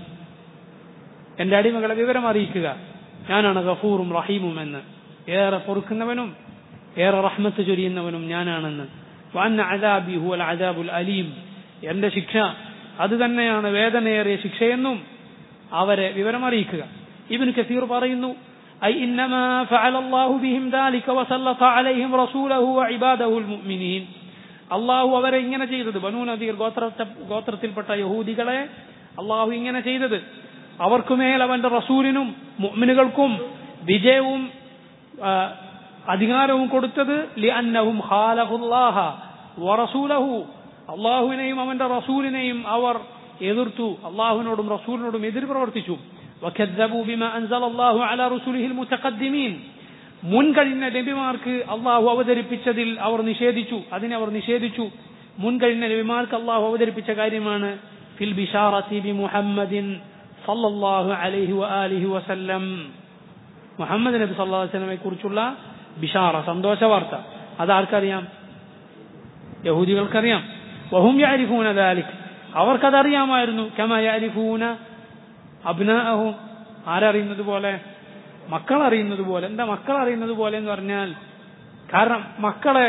എന്റെ അടിമകളെ വിവരം അറിയിക്കുക ഞാനാണ് ഗഫൂറും റഹീമും എന്ന് ഏറെ പൊറുക്കുന്നവനും ഏറെ റഹ്മത്ത് ചൊരിയുന്നവനും ഞാനാണെന്ന് വഅന്ന അദാബി ഹുവൽ അദാബുൽ അലീം എന്റെ ശിക്ഷ അത് തന്നെയാണ് വേദനയേറിയ ശിക്ഷയെന്നും അവരെ വിവരമറിയിക്കുക ഇബിന് കസീർ പറയുന്നു أي إنما فعل الله بهم ذلك وسلط عليهم رسوله وعباده المؤمنين അള്ളാഹു അവരെ ഇങ്ങനെ ചെയ്തത് ബനൂ നദീർ ഗോത്ര ഗോത്രത്തിൽപ്പെട്ട യഹൂദികളെ അള്ളാഹു ഇങ്ങനെ ചെയ്തത് അവർക്കുമേൽ അവന്റെ റസൂലിനും മുഅ്മിനുകൾക്കും വിജയവും ആ, അധികാരവും കൊടുത്തത് ലിഅന്നഹും ഖാലഹുല്ലാഹ വറസൂലഹു അള്ളാഹുവിനെയും അവന്റെ റസൂലിനെയും അവർ എതിർത്തു അള്ളാഹുവിനോടും റസൂലിനോടും എതിർ പ്രവർത്തിച്ചു وكذبوا بما أنزل الله على رسله المتقدمين മുൻകഴിഞ്ഞ നബിമാർക്ക് അള്ളാഹു അവതരിപ്പിച്ചതിൽ അവർ നിഷേധിച്ചു അതിനെ അവർ നിഷേധിച്ചു മുൻകഴിഞ്ഞ നബിമാർക്ക് അള്ളാഹു അവതരിപ്പിച്ച കാര്യമാണ് ഫിൽ ബിഷാറത്തി ബി മുഹമ്മദിൻ സല്ലല്ലാഹു അലൈഹി വആലിഹി വസല്ലം മുഹമ്മദ് നബി സല്ലല്ലാഹു അലൈഹി വസല്ലമയെ കുറിച്ചുള്ള ബിഷാറ സന്തോഷ വാർത്ത അതാർക്കറിയാം യഹൂദികൾക്കറിയാം വഹും യഅരിഫൂന ദാലിക് അവർക്കതറിയാമായിരുന്നു കമ യഅരിഫൂന അബ്നാഅഹും ആരറിയുന്നത് പോലെ മക്കൾ അറിയുന്നത് പോലെ എന്താ മക്കൾ അറിയുന്നത് പോലെ എന്ന് പറഞ്ഞാൽ കാരണം മക്കളെ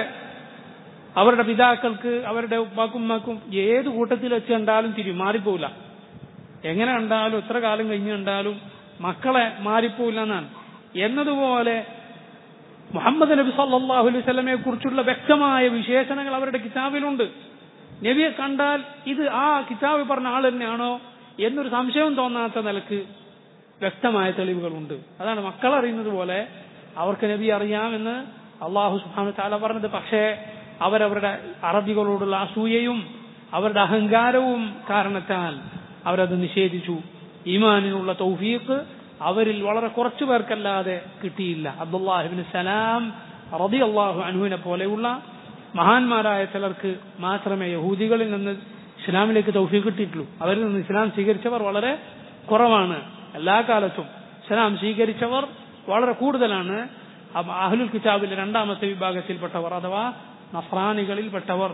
അവരുടെ പിതാക്കൾക്ക് അവരുടെ ഉപ്പാക്കും ഉമ്മാക്കും ഏത് കൂട്ടത്തിൽ വെച്ച് കണ്ടാലും തിരി മാറിപ്പോവില്ല എങ്ങനെ കണ്ടാലും എത്ര കാലം കഴിഞ്ഞ് കണ്ടാലും മക്കളെ മാറിപ്പോവില്ല എന്നാണ് എന്നതുപോലെ മുഹമ്മദ് നബി സല്ലല്ലാഹു അലൈഹി വസല്ലമയെ കുറിച്ചുള്ള വ്യക്തമായ വിശേഷണങ്ങൾ അവരുടെ കിതാബിലുണ്ട് നബിയെ കണ്ടാൽ ഇത് ആ കിതാബ് പറഞ്ഞ ആൾ തന്നെയാണോ എന്നൊരു സംശയം തോന്നാത്ത നിലക്ക് വ്യക്തമായ തെളിവുകളുണ്ട് അതാണ് മക്കൾ അറിയുന്നത് പോലെ അവർക്ക് നബി അറിയാമെന്ന് അള്ളാഹു സുബ്ഹാനഹു താല പറഞ്ഞത് പക്ഷേ അവരവരുടെ അറബികളോടുള്ള അസൂയയും അവരുടെ അഹങ്കാരവും കാരണത്താൽ അവരത് നിഷേധിച്ചു ഈമാനിനുള്ള തൗഫീഖ് അവരിൽ വളരെ കുറച്ചു പേർക്കല്ലാതെ കിട്ടിയില്ല അബ്ദുല്ലാഹിബിൻ സലാം റബി അള്ളാഹു അൻഹുവിനെ പോലെയുള്ള മഹാന്മാരായ ചിലർക്ക് മാത്രമേ യഹൂദികളിൽ നിന്ന് ഇസ്ലാമിലേക്ക് തൗഫീഖ് കിട്ടിയിട്ടുള്ളൂ അവരിൽ നിന്ന് ഇസ്ലാം സ്വീകരിച്ചവർ വളരെ കുറവാണ് എല്ലാ കാലത്തും ഇസ്ലാം സ്വീകരിച്ചവർ വളരെ കൂടുതലാണ് അപ്പ അഹ്ലുൽ കിതാബിലെ രണ്ടാമത്തെ വിഭാഗത്തിൽപ്പെട്ടവർ അഥവാ നഫ്രാനികളിൽപ്പെട്ടവർ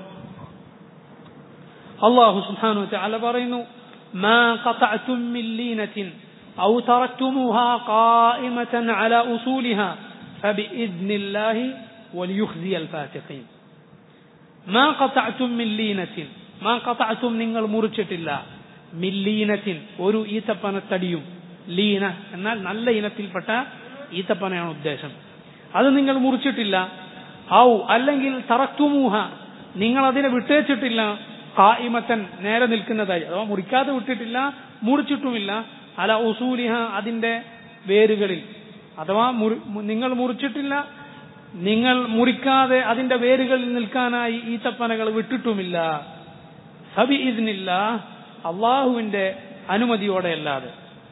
അള്ളാഹു സുബ്ഹാനഹു വതആല പറയുന്നു ما قطعتم من لينة أو تركتموها قائمة على أصولها فبإذن الله وليخزي الفاسقين ما قطعتم من لينة ما قطعتم നിങ്ങൾ മുറിച്ചിട്ടില്ല മില്ലീനത്തിൻ ഒരു ഈത്തപ്പനത്തടിയും ലീന എന്നാൽ നല്ല ഇനത്തിൽപ്പെട്ട ഈത്തപ്പനയാണ് ഉദ്ദേശം അത് നിങ്ങൾ മുറിച്ചിട്ടില്ല ഔ അല്ലെങ്കിൽ തറക്തുമൂഹ നിങ്ങൾ അതിനെ വിട്ടേച്ചിട്ടില്ല കായിമത്തൻ നേരെ നിൽക്കുന്നതായി അഥവാ മുറിക്കാതെ വിട്ടിട്ടില്ല മുറിച്ചിട്ടുമില്ല അല ഉസൂലിഹ അതിന്റെ വേരുകളിൽ അഥവാ മുറി- നിങ്ങൾ മുറിച്ചിട്ടില്ല നിങ്ങൾ മുറിക്കാതെ അതിന്റെ വേരുകളിൽ നിൽക്കാനായി ഈത്തപ്പനകൾ വിട്ടിട്ടുമില്ല സബി ഇതിനില്ല അള്ളാഹുവിന്റെ അനുമതിയോടെ അല്ലാതെ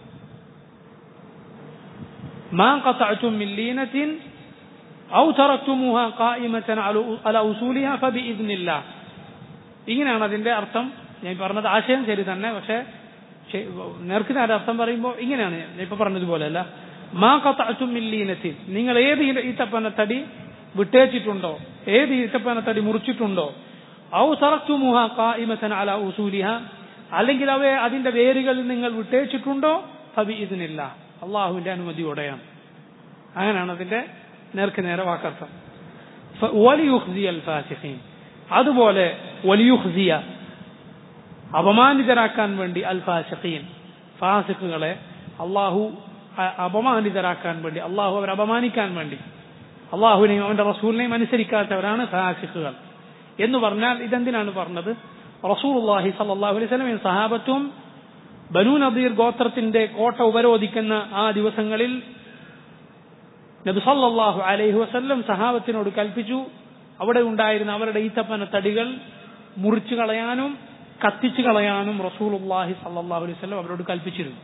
ما قطعتم من لينة أو تركتموها قائمة على- على أصولها فبإذن الله ഇങ്ങനെയാണ് അതിന്റെ അർത്ഥം ഞാൻ പറഞ്ഞത് ആശയം ശരി തന്നെ പക്ഷെ ശ- നേർക്ക് നേരെ അർത്ഥം പറയുമ്പോൾ ഇങ്ങനെയാണ് ഞാൻ ഇപ്പൊ പറഞ്ഞതുപോലെയല്ല മാ കത്തച്ചും മില്ലീനത്തിൽ നിങ്ങൾ ഏത് ഈ- ഈത്തപ്പനത്തടി വിട്ടേച്ചിട്ടുണ്ടോ ഏത് ഈത്തപ്പനത്തടി മുറിച്ചിട്ടുണ്ടോ ഔ സറക്തുമുഹ ഖായിമത്തൻ അല ഉസൂലിഹ അല്ലെങ്കിൽ അവയെ അതിന്റെ വേരുകളിൽ നിങ്ങൾ വിട്ടേച്ചിട്ടുണ്ടോ ഫബി ഇതിനില്ല അള്ളാഹുവിന്റെ അനുമതിയോടെയാണ് അങ്ങനെയാണ് അതിന്റെ നേർക്ക് നേരെ വാക്കർത്ഥം ഫ- വലിയുഖ്സിയ അൽ ഫാസിഖീൻ അതുപോലെ വലിയുഖ്സിയ അപമാനിതരാക്കാൻ വേണ്ടി അൽ ഫാസിഖീൻ ഫാസിഖുകളെ അള്ളാഹു അ- അപമാനിതരാക്കാൻ വേണ്ടി അള്ളാഹു അവരെ അപമാനിക്കാൻ വേണ്ടി അള്ളാഹുവിനെയും അവന്റെ റസൂലിനെയും അനുസരിക്കാത്തവരാണ് ഫാസിഖുകൾ എന്ന് പറഞ്ഞാൽ ഇതെന്തിനാണ് പറഞ്ഞത് റസൂലുള്ളാഹി സല്ലല്ലാഹു അലൈഹി വസല്ലമയും സഹാബത്തും ബനു നദീർ ഗോത്രത്തിന്റെ കോട്ട ഉപരോധിക്കുന്ന ആ ദിവസങ്ങളിൽ നബി സല്ലല്ലാഹു അലൈഹി വസല്ലം സഹാബത്തിനോട് കൽപ്പിച്ചു അവിടെ ഉണ്ടായിരുന്ന അവരുടെ ഈത്തപ്പന തടികൾ മുറിച്ചു കളയാനും കത്തിച്ചു കളയാനും റസൂലുള്ളാഹി സല്ലല്ലാഹു അലൈഹി വസല്ലം അവരോട് കൽപ്പിച്ചിരുന്നു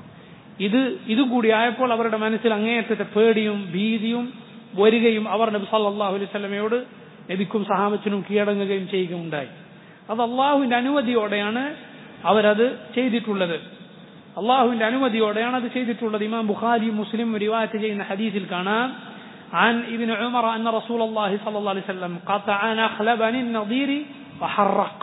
ഇത് ഇതുകൂടി ആയപ്പോൾ അവരുടെ മനസ്സിൽ അങ്ങേയറ്റത്തെ പേടിയും ഭീതിയും വരികയും അവർ നബി സല്ലല്ലാഹു അലൈഹി വസല്ലമയോട് നബിക്കും സഹാബത്തിനും കീഴടങ്ങുകയും ചെയ്യുകയുണ്ടായി അത് അള്ളാഹുവിന്റെ അനുമതിയോടെയാണ് അവരത് ചെയ്തിട്ടുള്ളത് അള്ളാഹുവിന്റെ അനുമതിയോടെയാണ് അത് ചെയ്തിട്ടുള്ളത് ഇമാം ബുഖാരി മുസ്ലിം റിവായത്ത് ചെയ്യുന്ന ഹദീസിൽ കാണാം عن ابن عمر أن رسول الله صلى الله عليه وسلم قطع نخل بني النضير وحرق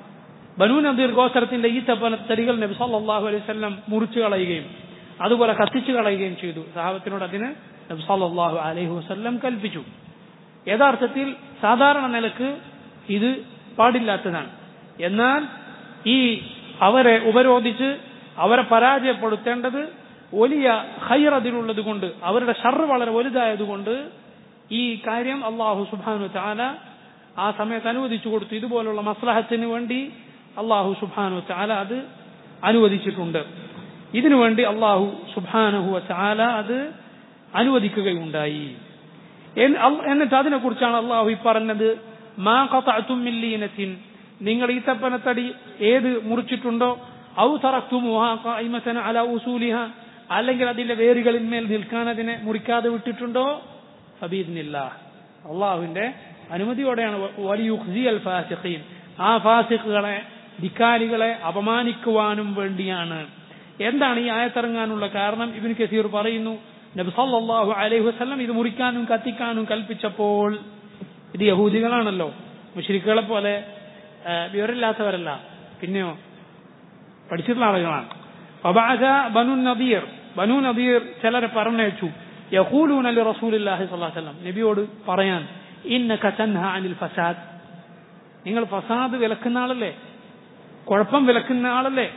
ബനു നദീർ ഗോത്രത്തിന്റെ ഈ തരികൾ നബി സല്ലല്ലാഹു അലൈഹി വസല്ലം മുറിച്ചു കളയുകയും അതുപോലെ കത്തിച്ചു കളയുകയും ചെയ്തു സഹാബത്തിനോട് അതിന് നബി സല്ലല്ലാഹു അലൈഹി വസല്ലം കൽപ്പിച്ചു യഥാർത്ഥത്തിൽ സാധാരണ നിലക്ക് ഇത് പാടില്ലാത്തതാണ് എന്നാൽ ഈ അവരെ ഉപരോധിച്ച് അവരെ പരാജയപ്പെടുത്തേണ്ടത് വലിയ ഹൈർ അതിലുള്ളത് കൊണ്ട് അവരുടെ ഷർറ് വളരെ വലുതായതുകൊണ്ട് ഈ കാര്യം അള്ളാഹു സുബാനു ചാല ആ സമയത്ത് അനുവദിച്ചു കൊടുത്തു ഇതുപോലുള്ള മസ്ലഹത്തിന് വേണ്ടി അള്ളാഹു സുബാനു ചാല അത് അനുവദിച്ചിട്ടുണ്ട് ഇതിനു വേണ്ടി അള്ളാഹു സുബാനഹു ചാല അത് അനുവദിക്കുകയുണ്ടായി എന്നിട്ട് അതിനെ കുറിച്ചാണ് അള്ളാഹു ഈ പറഞ്ഞത് മാ കത്തുമില്ലീനത്തിൻ നിങ്ങൾ ഈ തപ്പനത്തടി ഏത് മുറിച്ചിട്ടുണ്ടോ ഔ തറക്തുമുഹ ഖായിമതൻ അല ഉസൂലിഹ അല്ലെങ്കിൽ അതിന്റെ വേരുകളിന്മേൽ നിൽക്കാൻ അതിനെ മുറിക്കാതെ വിട്ടിട്ടുണ്ടോ ഫബീദിനില്ല അള്ളാഹുവിന്റെ അനുമതിയോടെയാണ് വലിയുഖ്സി അൽ ഫാസിഖീൻ ആ ഫാസിഖുകളെ ധിക്കാരികളെ അപമാനിക്കുവാനും വേണ്ടിയാണ് എന്താണ് ഈ ആയത്തിറങ്ങാനുള്ള കാരണം ഇബിൻ കസീർ പറയുന്നു നബി സല്ലല്ലാഹു അലൈഹി വസല്ലം ഇത് മുറിക്കാനും കത്തിക്കാനും കൽപ്പിച്ചപ്പോൾ ഇത് യഹൂദികളാണല്ലോ മുശ്രിക്കുകളെ പോലെ വിവരമില്ലാത്തവരല്ല പിന്നെയോ പഠിച്ചിട്ടുള്ള ആളുകളാണ് ഫബഅസ ബനു നദീർ ബനു നദീർ ചിലരെ പറഞ്ഞയച്ചു യഖൂലൂന ലി റസൂലില്ലാഹി സ്വല്ലല്ലാഹു അലൈഹി വസല്ലം നബിയോട് പറയാൻ ഇന്നക തൻഹ അനിൽ ഫസാദ് നിങ്ങൾ ഫസാദ് വിലക്കുന്ന ആളല്ലേ കുഴപ്പം വിലക്കുന്ന ആളല്ലേ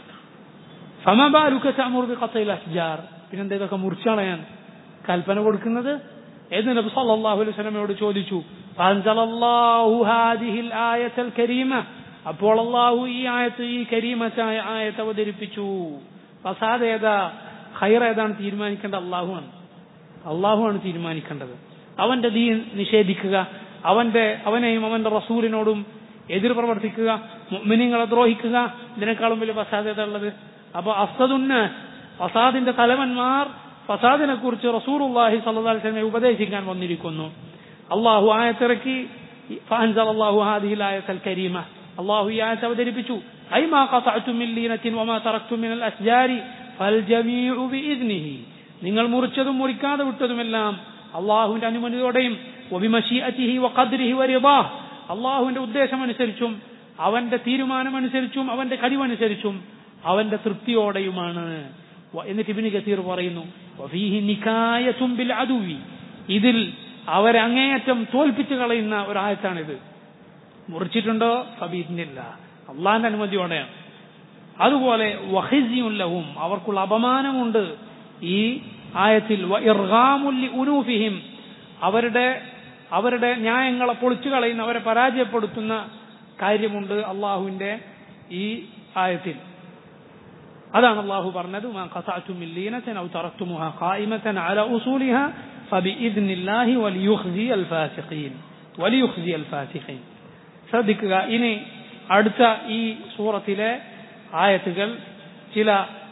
ഫമബാലുക തഅമുർ ബിഖത്തൈൽ അസ്ജാർ പിന്നെന്താ ഇതൊക്കെ മുറിച്ചളയാൻ കൽപ്പന കൊടുക്കുന്നത് ഏത് നബി സല്ലല്ലാഹു അലൈഹി വസല്ലമയോട് ചോദിച്ചു ഫഅൻസലല്ലാഹു ഹാദിഹിൽ ആയത്തൽ കരീമ അപ്പോൾ അള്ളാഹു ഈ ആയത്ത് ഈ കരീമത്തായ ആയത്ത് അവതരിപ്പിച്ചു ഫസാദ് ഏതാ ഖൈർ ഏതാണ് തീരുമാനിക്കേണ്ടത് അള്ളാഹുവാണ് അള്ളാഹുവാണ് തീരുമാനിക്കേണ്ടത് അവന്റെ ദീൻ നിഷേധിക്കുക അവന്റെ അവനെയും അവന്റെ റസൂലിനോടും എതിർ പ്രവർത്തിക്കുക മിനിങ്ങളെ ദ്രോഹിക്കുക ഇതിനേക്കാളും വലിയ ഫസാദ് ഏതാ ഉള്ളത് അപ്പൊ അസദുന്ന ഫസാദിന്റെ തലവന്മാർ ഫസാദിനെ കുറിച്ച് റസൂറുല്ലാഹി സല്ലാസ്ലമെ ഉപദേശിക്കാൻ വന്നിരിക്കുന്നു അള്ളാഹു ആയത്തിറക്കി അള്ളാഹു ഹാദിഹിൽ ആയത്തൽ കരീമ അള്ളാഹു ഈ ആയത്ത് അവതരിപ്പിച്ചു ഐ മാ ഖതഅതും മിൻ ലീനത്തിൻ വമാ തറക്തും മിനൽ അസ്ജാരി ഫൽജമീഉ ബിഇذനിഹി നിങ്ങൾ മുറിച്ചതും മുറിക്കാതെ വിട്ടതുമെല്ലാം അള്ളാഹുവിന്റെ അനുമതിയോടെയും വബിമശീഅതിഹി വഖദ്രിഹി വറിദാഹ് അള്ളാഹുവിന്റെ ഉദ്ദേശമനുസരിച്ചും അവന്റെ തീരുമാനമനുസരിച്ചും അവന്റെ കഴിവനുസരിച്ചും അവന്റെ തൃപ്തിയോടെയുമാണ് എന്നിട്ട് ഇബിന് കസീർ പറയുന്നു വഫീഹി നിക്കായത്തും ബിൽ അദുവി ഇതിൽ അവരെ അങ്ങേയറ്റം തോൽപ്പിച്ചു കളയുന്ന ഒരായത്താണിത് മുറിച്ചിട്ടുണ്ടോ ഫബീദിനില്ല അള്ളാന്റെ അനുമതിയോടെയാണ് അതുപോലെ വഹിസിയുല്ലവും അവർക്കുള്ള അപമാനമുണ്ട് ഈ ആയത്തിൽ ഉനൂഫിഹിം അവരുടെ അവരുടെ ന്യായങ്ങളെ പൊളിച്ചു കളയുന്ന അവരെ പരാജയപ്പെടുത്തുന്ന കാര്യമുണ്ട് അള്ളാഹുവിന്റെ ഈ ആയത്തിൽ അതാണ് അള്ളാഹു പറഞ്ഞത് أو تركتموها قائمة على أصولها فبإذن الله وليخزي الفاسقين وليخزي الفاسقين ശ്രദ്ധിക്കുക ഇനി അടുത്ത ഈ സൂറത്തിലെ ആയത്തുകൾ ചില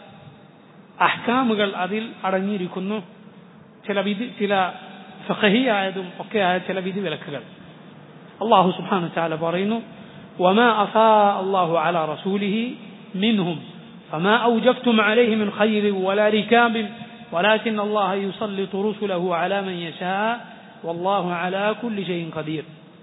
അഹ്കാമുകൾ അതിൽ അടങ്ങിയിരിക്കുന്നു ചില വിധി ചില ഫഹഹിയായതും ഒക്കെ ആയ ചില വിധി വിലക്കുകൾ അള്ളാഹു സുബാന ചാല പറയുന്നു وما أفاء الله على رسوله منهم فما أوجفتم عليه من خير ولا ركاب ولكن الله يسلط رسله على من يشاء والله على كل شيء قدير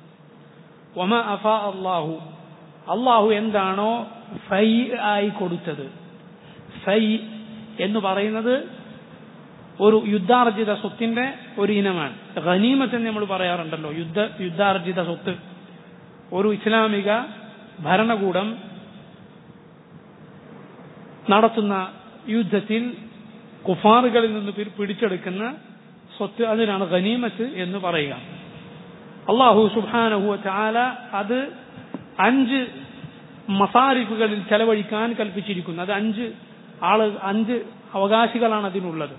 وما أفاء الله അള്ളാഹു എന്താണോ ഫൈ ആയി കൊടുത്തത് ഫൈ എന്ന് പറയുന്നത് ഒരു യുദ്ധാർജിത സ്വത്തിന്റെ ഒരു ഇനമാണ് ഖനീമത്ത് എന്ന് നമ്മൾ പറയാറുണ്ടല്ലോ യുദ്ധ യുദ്ധാർജിത സ്വത്ത് ഒരു ഇസ്ലാമിക ഭരണകൂടം നടത്തുന്ന യുദ്ധത്തിൽ കുഫാറുകളിൽ നിന്ന് പിടിച്ചെടുക്കുന്ന സ്വത്ത് അതിനാണ് ഖനീമത്ത് എന്ന് പറയുക അള്ളാഹു സുബാനഹു ചാല അത് അഞ്ച് മസാരിഫുകളിൽ ചെലവഴിക്കാൻ കൽപ്പിച്ചിരിക്കുന്നു അത് അഞ്ച് ആള് അഞ്ച് അവകാശികളാണ് അതിനുള്ളത്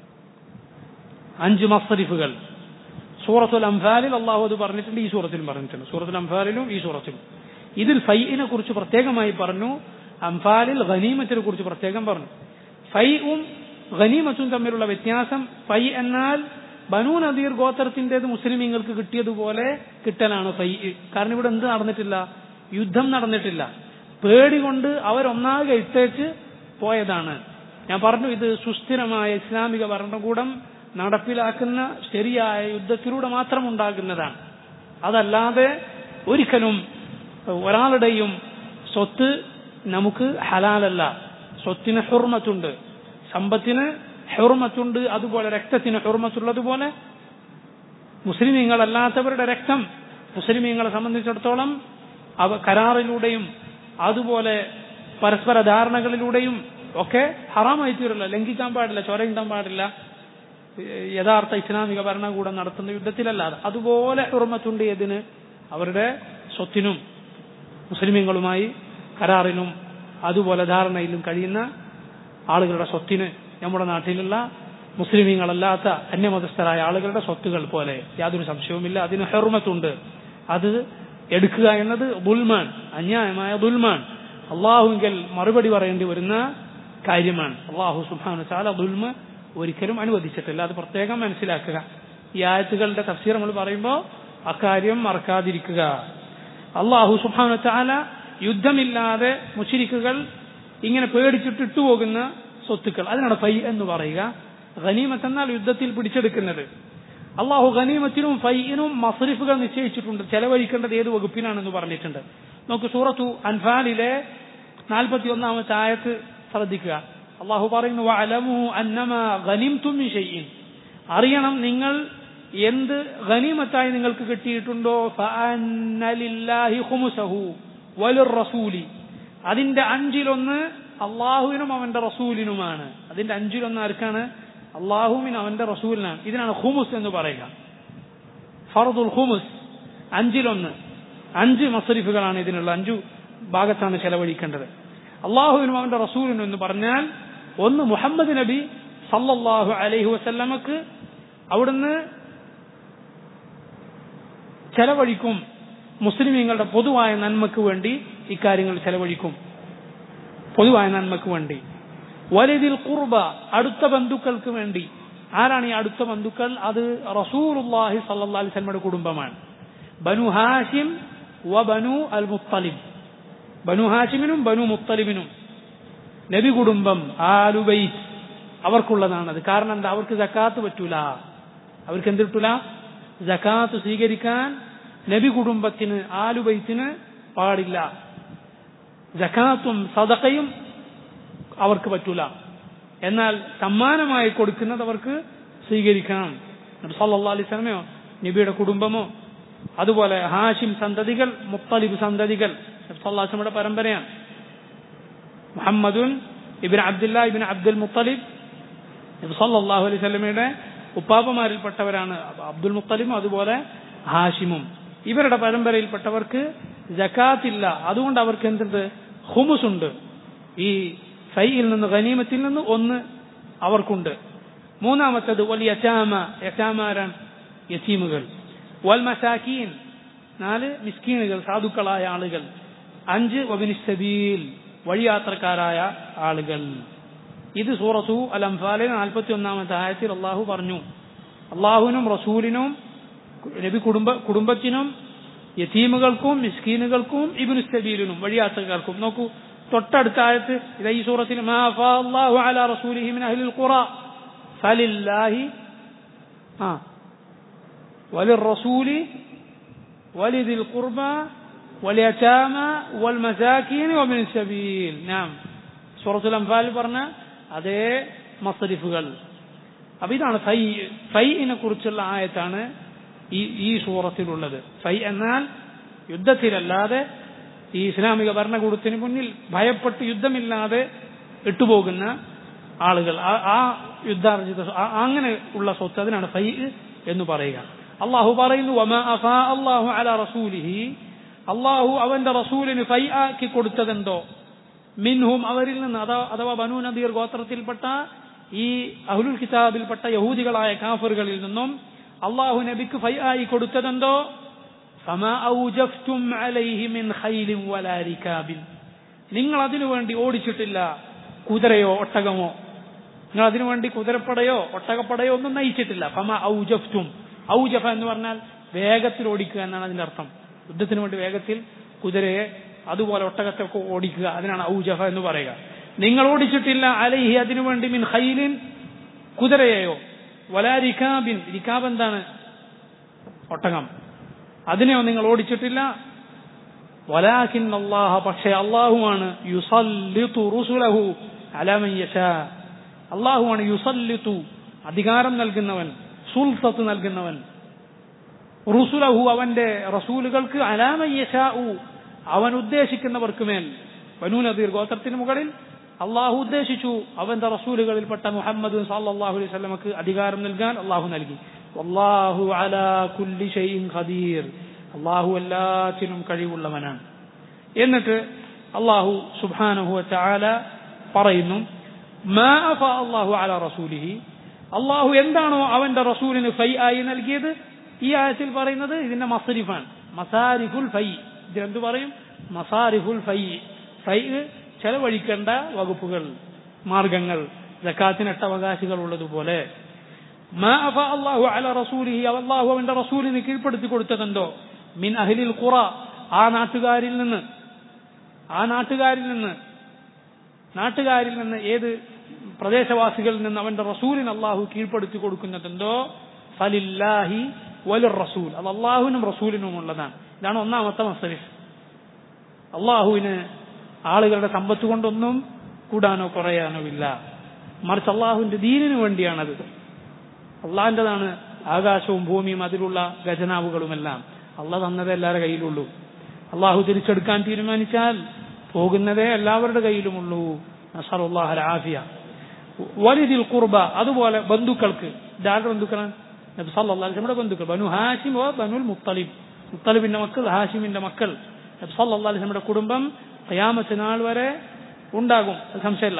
അഞ്ച് മസരിഫുകൾ സൂറത്തുൽ അംഫാലിൽ അള്ളാഹു അത് പറഞ്ഞിട്ടുണ്ട് ഈ സൂറത്തിലും പറഞ്ഞിട്ടുണ്ട് സൂറത്തുൽ അംഫാലിലും ഈ സൂറത്തിലും ഇതിൽ ഫൈഇനെ കുറിച്ച് പ്രത്യേകമായി പറഞ്ഞു അംഫാലിൽ ഖനീമത്തിനെ കുറിച്ച് പ്രത്യേകം പറഞ്ഞു ഫൈഉം ഖനീമത്തും തമ്മിലുള്ള വ്യത്യാസം ഫൈ എന്നാൽ ബനു നദീർ ഗോത്രത്തിൻ്റെത് മുസ്ലിമീങ്ങൾക്ക് കിട്ടിയതുപോലെ കിട്ടലാണ് ഫൈ കാരണം ഇവിടെ എന്ത് നടന്നിട്ടില്ല യുദ്ധം നടന്നിട്ടില്ല പേടി കൊണ്ട് അവരൊന്നാകെ ഇട്ടേച്ച് പോയതാണ് ഞാൻ പറഞ്ഞു ഇത് സുസ്ഥിരമായ ഇസ്ലാമിക ഭരണകൂടം നടപ്പിലാക്കുന്ന ശരിയായ യുദ്ധത്തിലൂടെ മാത്രം ഉണ്ടാകുന്നതാണ് അതല്ലാതെ ഒരിക്കലും ഒരാളുടെയും സ്വത്ത് നമുക്ക് ഹലാലല്ല സ്വത്തിന് ഹുർമത്തുണ്ട് സമ്പത്തിന് ഹുർമത്തുണ്ട് അതുപോലെ രക്തത്തിന് ഹുർമത്തുള്ളതുപോലെ മുസ്ലിമീങ്ങളല്ലാത്തവരുടെ രക്തം മുസ്ലിമീങ്ങളെ സംബന്ധിച്ചിടത്തോളം അവ കരാറിലൂടെയും അതുപോലെ പരസ്പര ധാരണകളിലൂടെയും ഒക്കെ ഹറാമായി തീരില്ല ലംഘിക്കാൻ പാടില്ല ചൊരയിടാൻ പാടില്ല യഥാർത്ഥ ഇസ്ലാമിക ഭരണകൂടം നടത്തുന്ന യുദ്ധത്തിലല്ലാതെ അതുപോലെ ഹുർമത്തുണ്ട് ഇതിന് അവരുടെ സ്വത്തിനും മുസ്ലിമീങ്ങളുമായി കരാറിനും അതുപോലെ ധാരണയിലും കഴിയുന്ന ആളുകളുടെ സ്വത്തിന് നമ്മുടെ നാട്ടിലുള്ള മുസ്ലിമീങ്ങളല്ലാത്ത അന്യമതസ്ഥരായ ആളുകളുടെ സ്വത്തുകൾ പോലെ യാതൊരു സംശയവുമില്ല അതിന് ഹെർമത്തുണ്ട് അത് എടുക്കുക എന്നത് ദുൽമാൻ അന്യായമായ ദുൽമാൻ അള്ളാഹുവിൽ മറുപടി പറയേണ്ടി വരുന്ന കാര്യമാണ് അള്ളാഹു സുബാനു ചാല ദുൽമ ഒരിക്കലും അനുവദിച്ചിട്ടില്ല അത് പ്രത്യേകം മനസ്സിലാക്കുക ഈ ആയത്തുകളുടെ തഫ്സീർ നമ്മൾ പറയുമ്പോൾ അക്കാര്യം മറക്കാതിരിക്കുക അള്ളാഹു സുബാനു ചാല യുദ്ധമില്ലാതെ മുഷിരിക്കുകൾ ഇങ്ങനെ പേടിച്ചിട്ട് ഇട്ടുപോകുന്ന സ്വത്തുക്കൾ അതിനാണ് ഫൈ എന്ന് പറയുക ഖനീമത്ത് എന്നാൽ യുദ്ധത്തിൽ പിടിച്ചെടുക്കുന്നത് അള്ളാഹു ഖനീമത്തിനും ഫൈയിനും മസറിഫുകൾ നിശ്ചയിച്ചിട്ടുണ്ട് ചെലവഴിക്കേണ്ടത് ഏത് വകുപ്പിനാണെന്ന് പറഞ്ഞിട്ടുണ്ട് നമുക്ക് സൂറത്തു അൻഫാലിലെ നാൽപ്പത്തി ഒന്നാമത്തെ ആയത്ത് ശ്രദ്ധിക്കുക അള്ളാഹു പറയുന്നു വഅലമു അന്നമ ഗനിംതും മിൻ ഷൈഇൻ അറിയണം നിങ്ങൾ എന്ത് ഗനീമത്തായി നിങ്ങൾക്ക് കിട്ടിയിട്ടുണ്ടോ ഫഅന്നലില്ലാഹി ഖുമുസഹു വലിർ റസൂലി അതിന്റെ അഞ്ചിലൊന്ന് അള്ളാഹുവിനും അവന്റെ റസൂലിനുമാണ് അതിന്റെ അഞ്ചിലൊന്ന് ആർക്കാണ് അള്ളാഹുവിനും അവന്റെ റസൂലിനാണ് ഇതിനാണ് ഹുമുസ് എന്ന് പറയുക ഫർദുൽ ഹുമുസ് അഞ്ചിലൊന്ന് അഞ്ച് മസരിഫുകളാണ് ഇതിനുള്ള അഞ്ചു ഭാഗത്താണ് ചെലവഴിക്കേണ്ടത് അള്ളാഹുവിനും അവന്റെ റസൂലിനും എന്ന് പറഞ്ഞാൽ ഒന്ന് മുഹമ്മദ് നബി സല്ലല്ലാഹു അലൈഹി വസല്ലമക്ക് അവിടുന്ന് ചെലവഴിക്കും മുസ്ലിമീങ്ങളുടെ പൊതുവായ നന്മക്ക് വേണ്ടി ഇക്കാര്യങ്ങൾ ചെലവഴിക്കും പൊതുവായ നന്മക്ക് വേണ്ടി വലിതിൽ കുർബ അടുത്ത ബന്ധുക്കൾക്ക് വേണ്ടി ആരാണ് ഈ അടുത്ത ബന്ധുക്കൾ അത് റസൂലുല്ലാഹി സല്ലല്ലാഹു അലൈഹി വസല്ലമയുടെ കുടുംബമാണ് ബനു ഹാഷിം വ ബനു അൽ മുത്തലിബ് ബനു ഹാഷിമിനും ബനു മുത്തലിബിനും നബി കുടുംബം ആലുബൈത്ത് അവർക്കുള്ളതാണത് കാരണം എന്താ അവർക്ക് ജക്കാത്ത് പറ്റൂല അവർക്ക് എന്ത് കിട്ടൂല ജക്കാത്ത് സ്വീകരിക്കാൻ നബി കുടുംബത്തിന് ആലുബൈത്തിന് പാടില്ല ജക്കാത്തും സദക്കയും അവർക്ക് പറ്റൂല എന്നാൽ സമ്മാനമായി കൊടുക്കുന്നത് അവർക്ക് സ്വീകരിക്കണം നബി സല്ലല്ലാഹു അലൈഹി വസല്ലമയോ നബിയുടെ കുടുംബമോ അതുപോലെ ഹാഷിം സന്തതികൾ മുത്തലിബ് സന്തതികൾ നബി സല്ലല്ലാഹു അലൈഹി വസല്ലമയുടെ പരമ്പരയാണ് മുഹമ്മദുൻ ഇബിൻ അബ്ദുല്ല ഇബിൻ അബ്ദുൽ മുത്തലിബ് നബി സല്ലല്ലാഹു അലൈഹി വസല്ലമയുടെ ഉപ്പാപ്പമാരിൽപ്പെട്ടവരാണ് അബ്ദുൽ മുത്തലിബും അതുപോലെ ഹാഷിമും ഇവരുടെ പരമ്പരയിൽപ്പെട്ടവർക്ക് ജക്കാത്തില്ല അതുകൊണ്ട് അവർക്ക് എന്തുണ്ട് ഹുമുസ് ഉണ്ട് ഈ ഫൈയിൽ നിന്ന് ഖനീമത്തിൽ നിന്ന് ഒന്ന് അവർക്കുണ്ട് മൂന്നാമത്തത് വലിയ യച്ചാമ യച്ചാമാരാണ് യസീമുകൾ വൽ മസാക്കീൻ നാല് മിസ്കീനുകൾ സാധുക്കളായ ആളുകൾ അഞ്ച് വബിനിസ്സബീൽ വഴിയാത്രക്കാരായ ആളുകൾ ഇത് സൂറത്തു അൽ അംഫാലെ നാൽപ്പത്തി ഒന്നാമത്തെ ആയത്തിൽ അള്ളാഹു പറഞ്ഞു അള്ളാഹുവിനും റസൂലിനും നബി കുടുംബ കുടുംബത്തിനും യതീമുകൾക്കും മിസ്കീനുകൾക്കും ഇബിനു സബീലിനും വഴിയാത്രക്കാർക്കും നോക്കൂ തൊട്ടടുത്ത ആയത്ത് ഇത് ഈ സൂറത്തിൽ മാ ഫാ അല്ലാഹു അലാ റസൂലിഹി മിൻ അഹ്ലിൽ ഖുറ ഫലില്ലാഹി ആ وللرسول ولذي القربى واليتامى والمساكين ومن السبيل نعم സൂറത്തുൽ അംഫാൽ പറഞ്ഞ അതേ മസരിഫുകൾ അപ്പൊ ഇതാണ് ഫൈ ഫൈനെ കുറിച്ചുള്ള ആയത്താണ് ഈ ഈ സൂറത്തിലുള്ളത് ഫൈ എന്നാൽ യുദ്ധത്തിലല്ലാതെ ഈ ഇസ്ലാമിക ഭരണകൂടത്തിന് മുന്നിൽ ഭയപ്പെട്ട് യുദ്ധമില്ലാതെ ഇട്ടുപോകുന്ന ആളുകൾ ആ യുദ്ധാർജിത അങ്ങനെ ഉള്ള സ്വത്ത് അതിനാണ് ഫൈ എന്ന് പറയുക അള്ളാഹു പറയുന്നു അള്ളാഹു അല റസൂലിഹി അള്ളാഹു അവന്റെ റസൂലിന് ഫൈ ആക്കി കൊടുത്തതെന്തോ മിൻഹും അവരിൽ നിന്ന് അഥവാ ബനു നദീർ ഗോത്രത്തിൽപ്പെട്ട ഈ അഹുലുൽ കിതാബിൽപ്പെട്ട യഹൂദികളായ കാഫറുകളിൽ നിന്നും അള്ളാഹു നബിക്ക് ഫൈ ആയി കൊടുത്തതെന്തോ فما أوجفتم عليه من خيل ولا ركاب നിങ്ങൾ അതിനു വേണ്ടി ഓടിച്ചിട്ടില്ല കുതിരയോ ഒട്ടകമോ നിങ്ങൾ അതിനു വേണ്ടി കുതിരപ്പടയോ ഒട്ടകപ്പടയോ ഒന്നും നയിച്ചിട്ടില്ല ഫമ ഔജഫ്റ്റും ഔജഫ എന്ന് പറഞ്ഞാൽ വേഗത്തിൽ ഓടിക്കുക എന്നാണ് അതിന്റെ അർത്ഥം യുദ്ധത്തിന് വേണ്ടി വേഗത്തിൽ കുതിരയെ അതുപോലെ ഒട്ടകത്തെ ഒക്കെ ഓടിക്കുക അതിനാണ് ഔജഫ എന്ന് പറയുക നിങ്ങൾ ഓടിച്ചിട്ടില്ല അലൈഹി അതിനു വേണ്ടി മിൻ ഖൈലിൻ കുതിരയെയോ വലാ റിക്കാബിൻ റിക്കാബ് എന്താണ് ഒട്ടകം അതിനെയോ നിങ്ങൾ ഓടിച്ചിട്ടില്ല വലാകിൻ അള്ളാഹ പക്ഷേ അള്ളാഹുവാണ് യുസല്ലിതു റുസുലഹു അലമൻ യശാ അള്ളാഹുവാണ് യുസല്ലിതു അധികാരം നൽകുന്നവൻ സുൽസത്ത് നൽകുന്നവൻ റുസുലഹു അവന്റെ റസൂലുകൾക്ക് അലാമൻ യശാഉ അവൻ ഉദ്ദേശിക്കുന്നവർക്ക് മേൽ ബനൂ നദീർ ഗോത്രത്തിന് മുകളിൽ അള്ളാഹു ഉദ്ദേശിച്ചു അവന്റെ റസൂലുകളിൽപ്പെട്ട മുഹമ്മദ് സല്ലല്ലാഹു അലൈഹി വസല്ലമക്ക് അധികാരം നൽകാൻ അള്ളാഹു നൽകി വല്ലാഹു അലാ കുല്ലി ഷൈഇൻ ഖദീർ അള്ളാഹു എല്ലാത്തിനും കഴിവുള്ളവനാണ് എന്നിട്ട് അള്ളാഹു സുബ്ഹാനഹു വതആല പറയുന്നു മാ അഫാ അള്ളാഹു അലാ റസൂലിഹി അള്ളാഹു എന്താണോ അവന്റെ റസൂലിന് ഫൈ ആയി നൽകിയത് ഈ ആയത്തിൽ പറയുന്നത് ഇതിന്റെ മസരിഫാണ് മസാരിഫുൽ ഫൈ ഇതിനെന്ത് പറയും മസാരിഫുൽ ഫൈ ഫൈ ചെലവഴിക്കേണ്ട വകുപ്പുകൾ മാർഗങ്ങൾ ജക്കാത്തിനെട്ട അവകാശികൾ ഉള്ളതുപോലെ അള്ളാഹു അല റസൂലിഹി അള്ളാഹു അവന്റെ റസൂലിന് കീഴ്പ്പെടുത്തി കൊടുത്തതെന്തോ മിൻ അഹ്ലിൽ ഖുറ ആ നാട്ടുകാരിൽ നിന്ന് ആ നാട്ടുകാരിൽ നിന്ന് നാട്ടുകാരിൽ നിന്ന് ഏത് പ്രദേശവാസികളിൽ നിന്ന് അവന്റെ റസൂലിന് അള്ളാഹു കീഴ്പ്പെടുത്തി കൊടുക്കുന്നതെന്തോ ഫലില്ലാഹി വലിർ റസൂൽ അത് അള്ളാഹുവിനും റസൂലിനും ഉള്ളതാണ് ഇതാണ് ഒന്നാമത്തെ മസലിഫ് അള്ളാഹുവിന് ആളുകളുടെ സമ്പത്ത് കൊണ്ടൊന്നും കൂടാനോ കുറയാനോ ഇല്ല മറിച്ച് അള്ളാഹുവിന്റെ ദീനിനു വേണ്ടിയാണത് അള്ളാഹിൻ്റെതാണ് ആകാശവും ഭൂമിയും അതിലുള്ള ഖജനാവുകളുമെല്ലാം അള്ളാഹ് തന്നതേ എല്ലാവരുടെ കയ്യിലുള്ളൂ അള്ളാഹു തിരിച്ചെടുക്കാൻ തീരുമാനിച്ചാൽ പോകുന്നതേ എല്ലാവരുടെ കയ്യിലുമുള്ളൂ നസറുല്ലാഹ് ആഫിയ വലിതിൽ കുർബ അതുപോലെ ബന്ധുക്കൾക്ക് ഇതാരുടെ ബന്ധുക്കളാണ് നബി സല്ലല്ലാഹു അലൈഹി വസല്ലമയുടെ ബന്ധുക്കൾ ബനു ഹാഷിം ഓ ബനുൽ മുത്തലിബ് മുത്തലിബിന്റെ മക്കൾ ഹാഷിമിന്റെ മക്കൾ നബി സല്ലല്ലാഹു അലൈഹി വസല്ലമയുടെ കുടുംബം ഖിയാമത്ത് നാൾ വരെ ഉണ്ടാകും സംശയമില്ല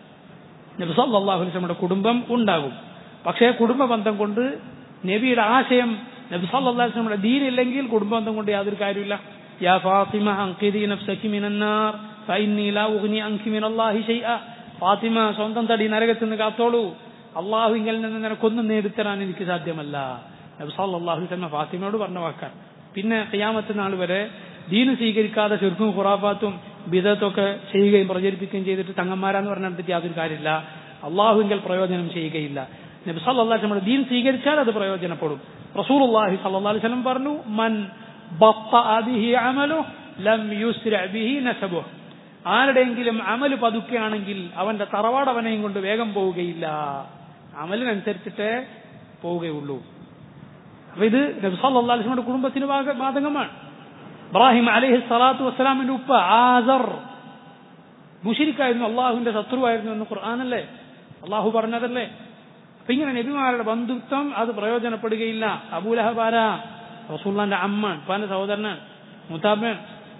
നബി സല്ലല്ലാഹു അലൈഹി വസല്ലമയുടെ കുടുംബം ഉണ്ടാകും പക്ഷേ കുടുംബ ബന്ധം കൊണ്ട് നബിയുടെ ആശയം നബി സല്ലല്ലാഹു അലൈഹി വസല്ലമയുടെ ദീനില്ലെങ്കിൽ കുടുംബ ബന്ധം കൊണ്ട് യാതൊരു കാര്യമില്ല യാ ഫാത്തിമ അൻഖിദി നഫ്സകി മിനന്നാർ ഫഇന്നി ലാ ഉഗ്നി അൻകി മിനല്ലാഹി ഷൈഅ ഫാത്തിമ സ്വന്തം തടി നരകത്തിൽ നിന്ന് കാത്തോളൂ അള്ളാഹുവിങ്കിൽ നിന്ന് നിനക്കൊന്നും നേടിത്തരാൻ എനിക്ക് സാധ്യമല്ല നബി സല്ലല്ലാഹു അലൈഹി വസല്ലം ഫാത്തിമയോട് പറഞ്ഞ വാക്കാൻ പിന്നെ ഖിയാമത്ത് നാൾ വരെ ദീന് സ്വീകരിക്കാതെ ചെറുക്കും ഖുറാഫാത്തും ബിദത്തൊക്കെ ചെയ്യുകയും പ്രചരിപ്പിക്കുകയും ചെയ്തിട്ട് തങ്ങന്മാരാന്ന് പറഞ്ഞിട്ട് യാതൊരു കാര്യമില്ല അള്ളാഹുവിങ്കൽ പ്രയോജനം ചെയ്യുകയില്ല നബി സല്ലല്ലാഹു അലൈഹി വസല്ലം ദീൻ സ്വീകരിച്ചാൽ അത് പ്രയോജനപ്പെടും റസൂലുള്ളാഹി സല്ലല്ലാഹു അലൈഹി വസല്ലം പറഞ്ഞു മൻ ബത്തഅ ബിഹി അമലു ലം യുസ്ര ബിഹി നസബുഹു ആരുടെയെങ്കിലും അമല് പതുക്കുകയാണെങ്കിൽ അവന്റെ തറവാട് അവനെയും കൊണ്ട് വേഗം പോവുകയില്ല അമലിനനുസരിച്ചിട്ടേ പോവുകയുള്ളൂ അപ്പൊ ഇത് നബി സല്ലല്ലാഹു അലൈഹി വസല്ലമയുടെ കുടുംബത്തിന് ബാധകമാണ് ഇബ്രാഹിം അലൈഹി സ്വലാത്തു വസ്സലാമിന്റെ ഉപ്പ ആസർ മുഷിരിക്കായിരുന്നു അള്ളാഹുവിന്റെ ശത്രുവായിരുന്നു എന്ന് ഖുർആാനല്ലേ അള്ളാഹു പറഞ്ഞതല്ലേ അപ്പൊ ഇങ്ങനെ നബിമാരുടെ ബന്ധുത്വം അത് പ്രയോജനപ്പെടുകയില്ല അബൂലഹബാര റസൂള്ളാന്റെ അമ്മ ഉപ്പാന്റെ സഹോദരനാണ് മുത്താബൻ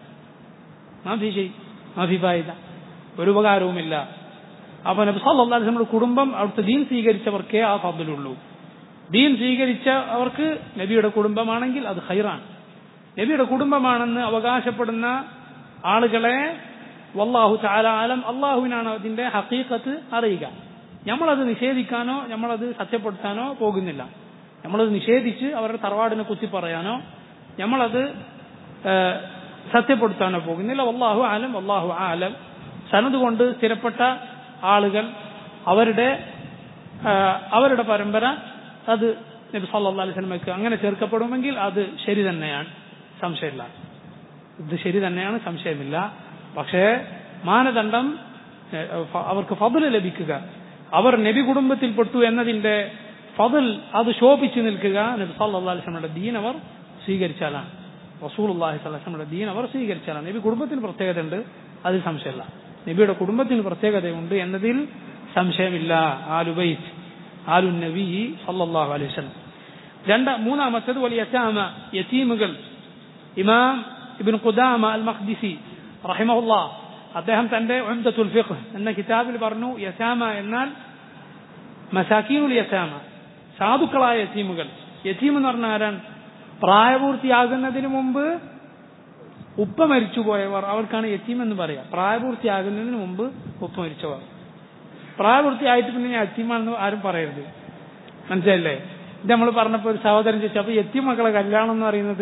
മാഫി ചെയ് മാഫി ഫായിദ ഒരു ഉപകാരവുമില്ല അപ്പൊ നബി സല്ലല്ലാഹു അലൈഹി വസല്ലമയുടെ കുടുംബം അവിടുത്തെ ദീൻ സ്വീകരിച്ചവർക്കേ ആ ഫضലുള്ളൂ ദീൻ സ്വീകരിച്ച അവർക്ക് നബിയുടെ കുടുംബമാണെങ്കിൽ അത് ഹൈറാണ് നബിയുടെ കുടുംബമാണെന്ന് അവകാശപ്പെടുന്ന ആളുകളെ വല്ലാഹു ചാലാലം അള്ളാഹുവിനാണ് അതിന്റെ ഹക്കീക്കത്ത് അറിയുക നമ്മളത് നിഷേധിക്കാനോ നമ്മളത് സത്യപ്പെടുത്താനോ പോകുന്നില്ല നമ്മളത് നിഷേധിച്ച് അവരുടെ തറവാടിനെ കുത്തി പറയാനോ നമ്മളത് സത്യപ്പെടുത്താനോ പോകുന്നില്ല വല്ലാഹു ആലം വല്ലാഹു ആലം സനത് കൊണ്ട് സ്ഥിരപ്പെട്ട ആളുകൾ അവരുടെ അവരുടെ പരമ്പര അത് നബി സല്ലല്ലാഹു അലൈഹി വസല്ലമയ്ക്ക് അങ്ങനെ ചേർക്കപ്പെടുമെങ്കിൽ അത് ശരി തന്നെയാണ് സംശയമില്ല ഇത് ശരി തന്നെയാണ് സംശയമില്ല പക്ഷേ മാനദണ്ഡം അവർക്ക് ഫضൽ ലഭിക്കുക അവർ നബി കുടുംബത്തിൽപ്പെട്ടു എന്നതിന്റെ ഫضൽ അത് ശോഭിച്ചു നിൽക്കുക നബി സല്ലല്ലാഹു അലൈഹി വസല്ലമയുടെ ദീൻ അവർ സ്വീകരിച്ചാലാണ് റസൂലുള്ളാഹി സ്വല്ലല്ലാഹു അലൈഹി വസല്ലമയുടെ ദീൻ അവർ സ്വീകരിച്ചാലാണ് നബി കുടുംബത്തിന് പ്രത്യേകത ഉണ്ട് അതിൽ സംശയമില്ല നബിയുടെ കുടുംബത്തിന് പ്രത്യേകതയുണ്ട് എന്നതിൽ സംശയമില്ല ആലുബൈത്ത് ആലു നബി സല്ലല്ലാഹു അലൈഹി വസല്ലം രണ്ട് മൂന്നാമത്തേത് വലിയ യതാമ യതീമുകൾ ഇമാം ഇബിൻ ഖുദാമ അൽ മഖ്ദിസി റഹിമഹുല്ല അദ്ദേഹം തന്റെ ഉംദത്തുൽ ഫിഖ് എന്ന കിതാബിൽ പറഞ്ഞു യസാമ എന്നാൽ മസാക്കീനുൽ യസാമ സാധുക്കളായ യതീമുകൾ യതീം എന്ന് പറഞ്ഞാൽ ആരാണ് പ്രായപൂർത്തിയാകുന്നതിന് മുമ്പ് ഉപ്പ മരിച്ചുപോയവർ അവർക്കാണ് യത്തീം എന്ന് പറയാം പ്രായപൂർത്തിയാകുന്നതിന് മുമ്പ് ഉപ്പ മരിച്ചവർ പ്രായപൂർത്തിയായിട്ട് പിന്നെ ഞാൻ യത്തീമാണെന്ന് ആരും പറയരുത് മനസ്സിലല്ലേ ഇത് നമ്മൾ പറഞ്ഞപ്പോൾ ഒരു സഹോദരൻ ചോദിച്ചു അപ്പൊ എത്തി മക്കളെ കല്യാണം എന്ന് പറയുന്നത്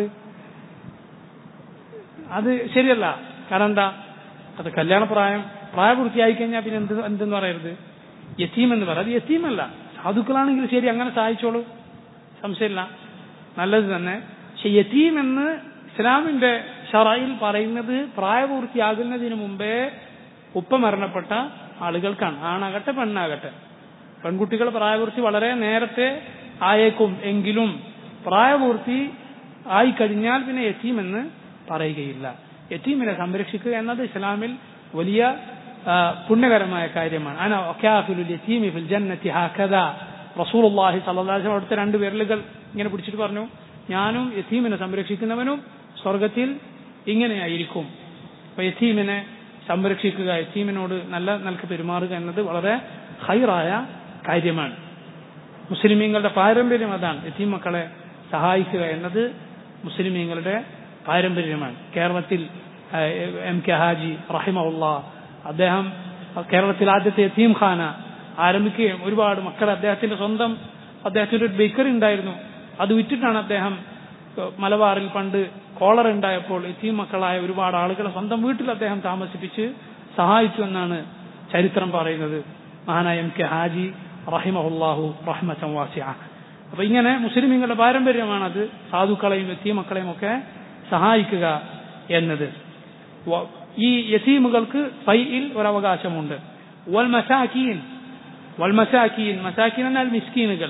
അത് ശരിയല്ല കാരണം എന്താ അത് കല്യാണ പ്രായം പ്രായപൂർത്തിയായി കഴിഞ്ഞാൽ പിന്നെ എന്ത് എന്തെന്ന് പറയരുത് യത്തീം എന്ന് പറയാം അത് യത്തീമല്ല സാധുക്കളാണെങ്കിൽ ശരി അങ്ങനെ സഹായിച്ചോളൂ സംശയമില്ല നല്ലത് തന്നെ പക്ഷെ യത്തീം എന്ന് ഇസ്ലാമിന്റെ ഷറയിൽ പറയുന്നത് പ്രായപൂർത്തിയാകുന്നതിന് മുമ്പേ ഉപ്പ മരണപ്പെട്ട ആളുകൾക്കാണ് ആണാകട്ടെ പെണ്ണാകട്ടെ പെൺകുട്ടികൾ പ്രായപൂർത്തി വളരെ നേരത്തെ ആയേക്കും എങ്കിലും പ്രായപൂർത്തി ആയി കഴിഞ്ഞാൽ പിന്നെ യത്തീം എന്ന് പറയുകയില്ല യത്തീമിനെ സംരക്ഷിക്കുക എന്നത് ഇസ്ലാമിൽ വലിയ ആ, പുണ്യകരമായ കാര്യമാണ് അന ഒക്കാഫിലുൽ യത്തീമി ഫിൽ ജന്നത്തി ഹാക്കദ റസൂലുള്ളാഹി സ്വല്ലല്ലാഹു അലൈഹി വസല്ലം അവിടുത്തെ രണ്ട് വിരലുകൾ ഇങ്ങനെ പിടിച്ചിട്ട് പറഞ്ഞു ഞാനും യത്തീമിനെ സംരക്ഷിക്കുന്നവനും സ്വർഗത്തിൽ ഇങ്ങനെയായിരിക്കും അപ്പൊ യത്തീമിനെ സംരക്ഷിക്കുക യത്തീമിനോട് നല്ല നിലക്ക് പെരുമാറുക എന്നത് വളരെ ഹൈറായ കാര്യമാണ് മുസ്ലിമീങ്ങളുടെ പാരമ്പര്യം അതാണ് യത്തീം മക്കളെ സഹായിക്കുക എന്നത് മുസ്ലിമീങ്ങളുടെ പാരമ്പര്യമാണ് കേരളത്തിൽ ആ, എം കെ ഹാജി റഹിമുള്ള അദ്ദേഹം കേരളത്തിൽ ആദ്യത്തെ യത്തീം ഖാന ആരംഭിക്കുകയും ഒരുപാട് മക്കൾ അദ്ദേഹത്തിന്റെ സ്വന്തം അദ്ദേഹത്തിന്റെ ഒരു ബേക്കറി ഉണ്ടായിരുന്നു അത് വിറ്റിട്ടാണ് അദ്ദേഹം ഏഹ്, മലബാറിൽ പണ്ട് കോളർ ഉണ്ടായപ്പോൾ യത്തീം മക്കളായ ഒരുപാട് ആളുകളെ സ്വന്തം വീട്ടിൽ അദ്ദേഹം താമസിപ്പിച്ച് സഹായിച്ചു എന്നാണ് ചരിത്രം പറയുന്നത് മഹാനായ എം കെ ഹാജി റഹിമഹുല്ലാഹു റഹ്മത്തം വാസിയ അപ്പൊ ഇങ്ങനെ മുസ്ലിമീങ്ങളുടെ പാരമ്പര്യമാണത് സാധുക്കളെയും യത്തീമക്കളെയും ഒക്കെ സഹായിക്കുക എന്നത് വ- ഈ യസീമുകൾക്ക് ഫൈയിൽ ഒരവകാശമുണ്ട് വൽ മസാക്കീൻ വൽ മസാക്കീൻ മസാക്കീൻ എന്നാൽ മിസ്കീനുകൾ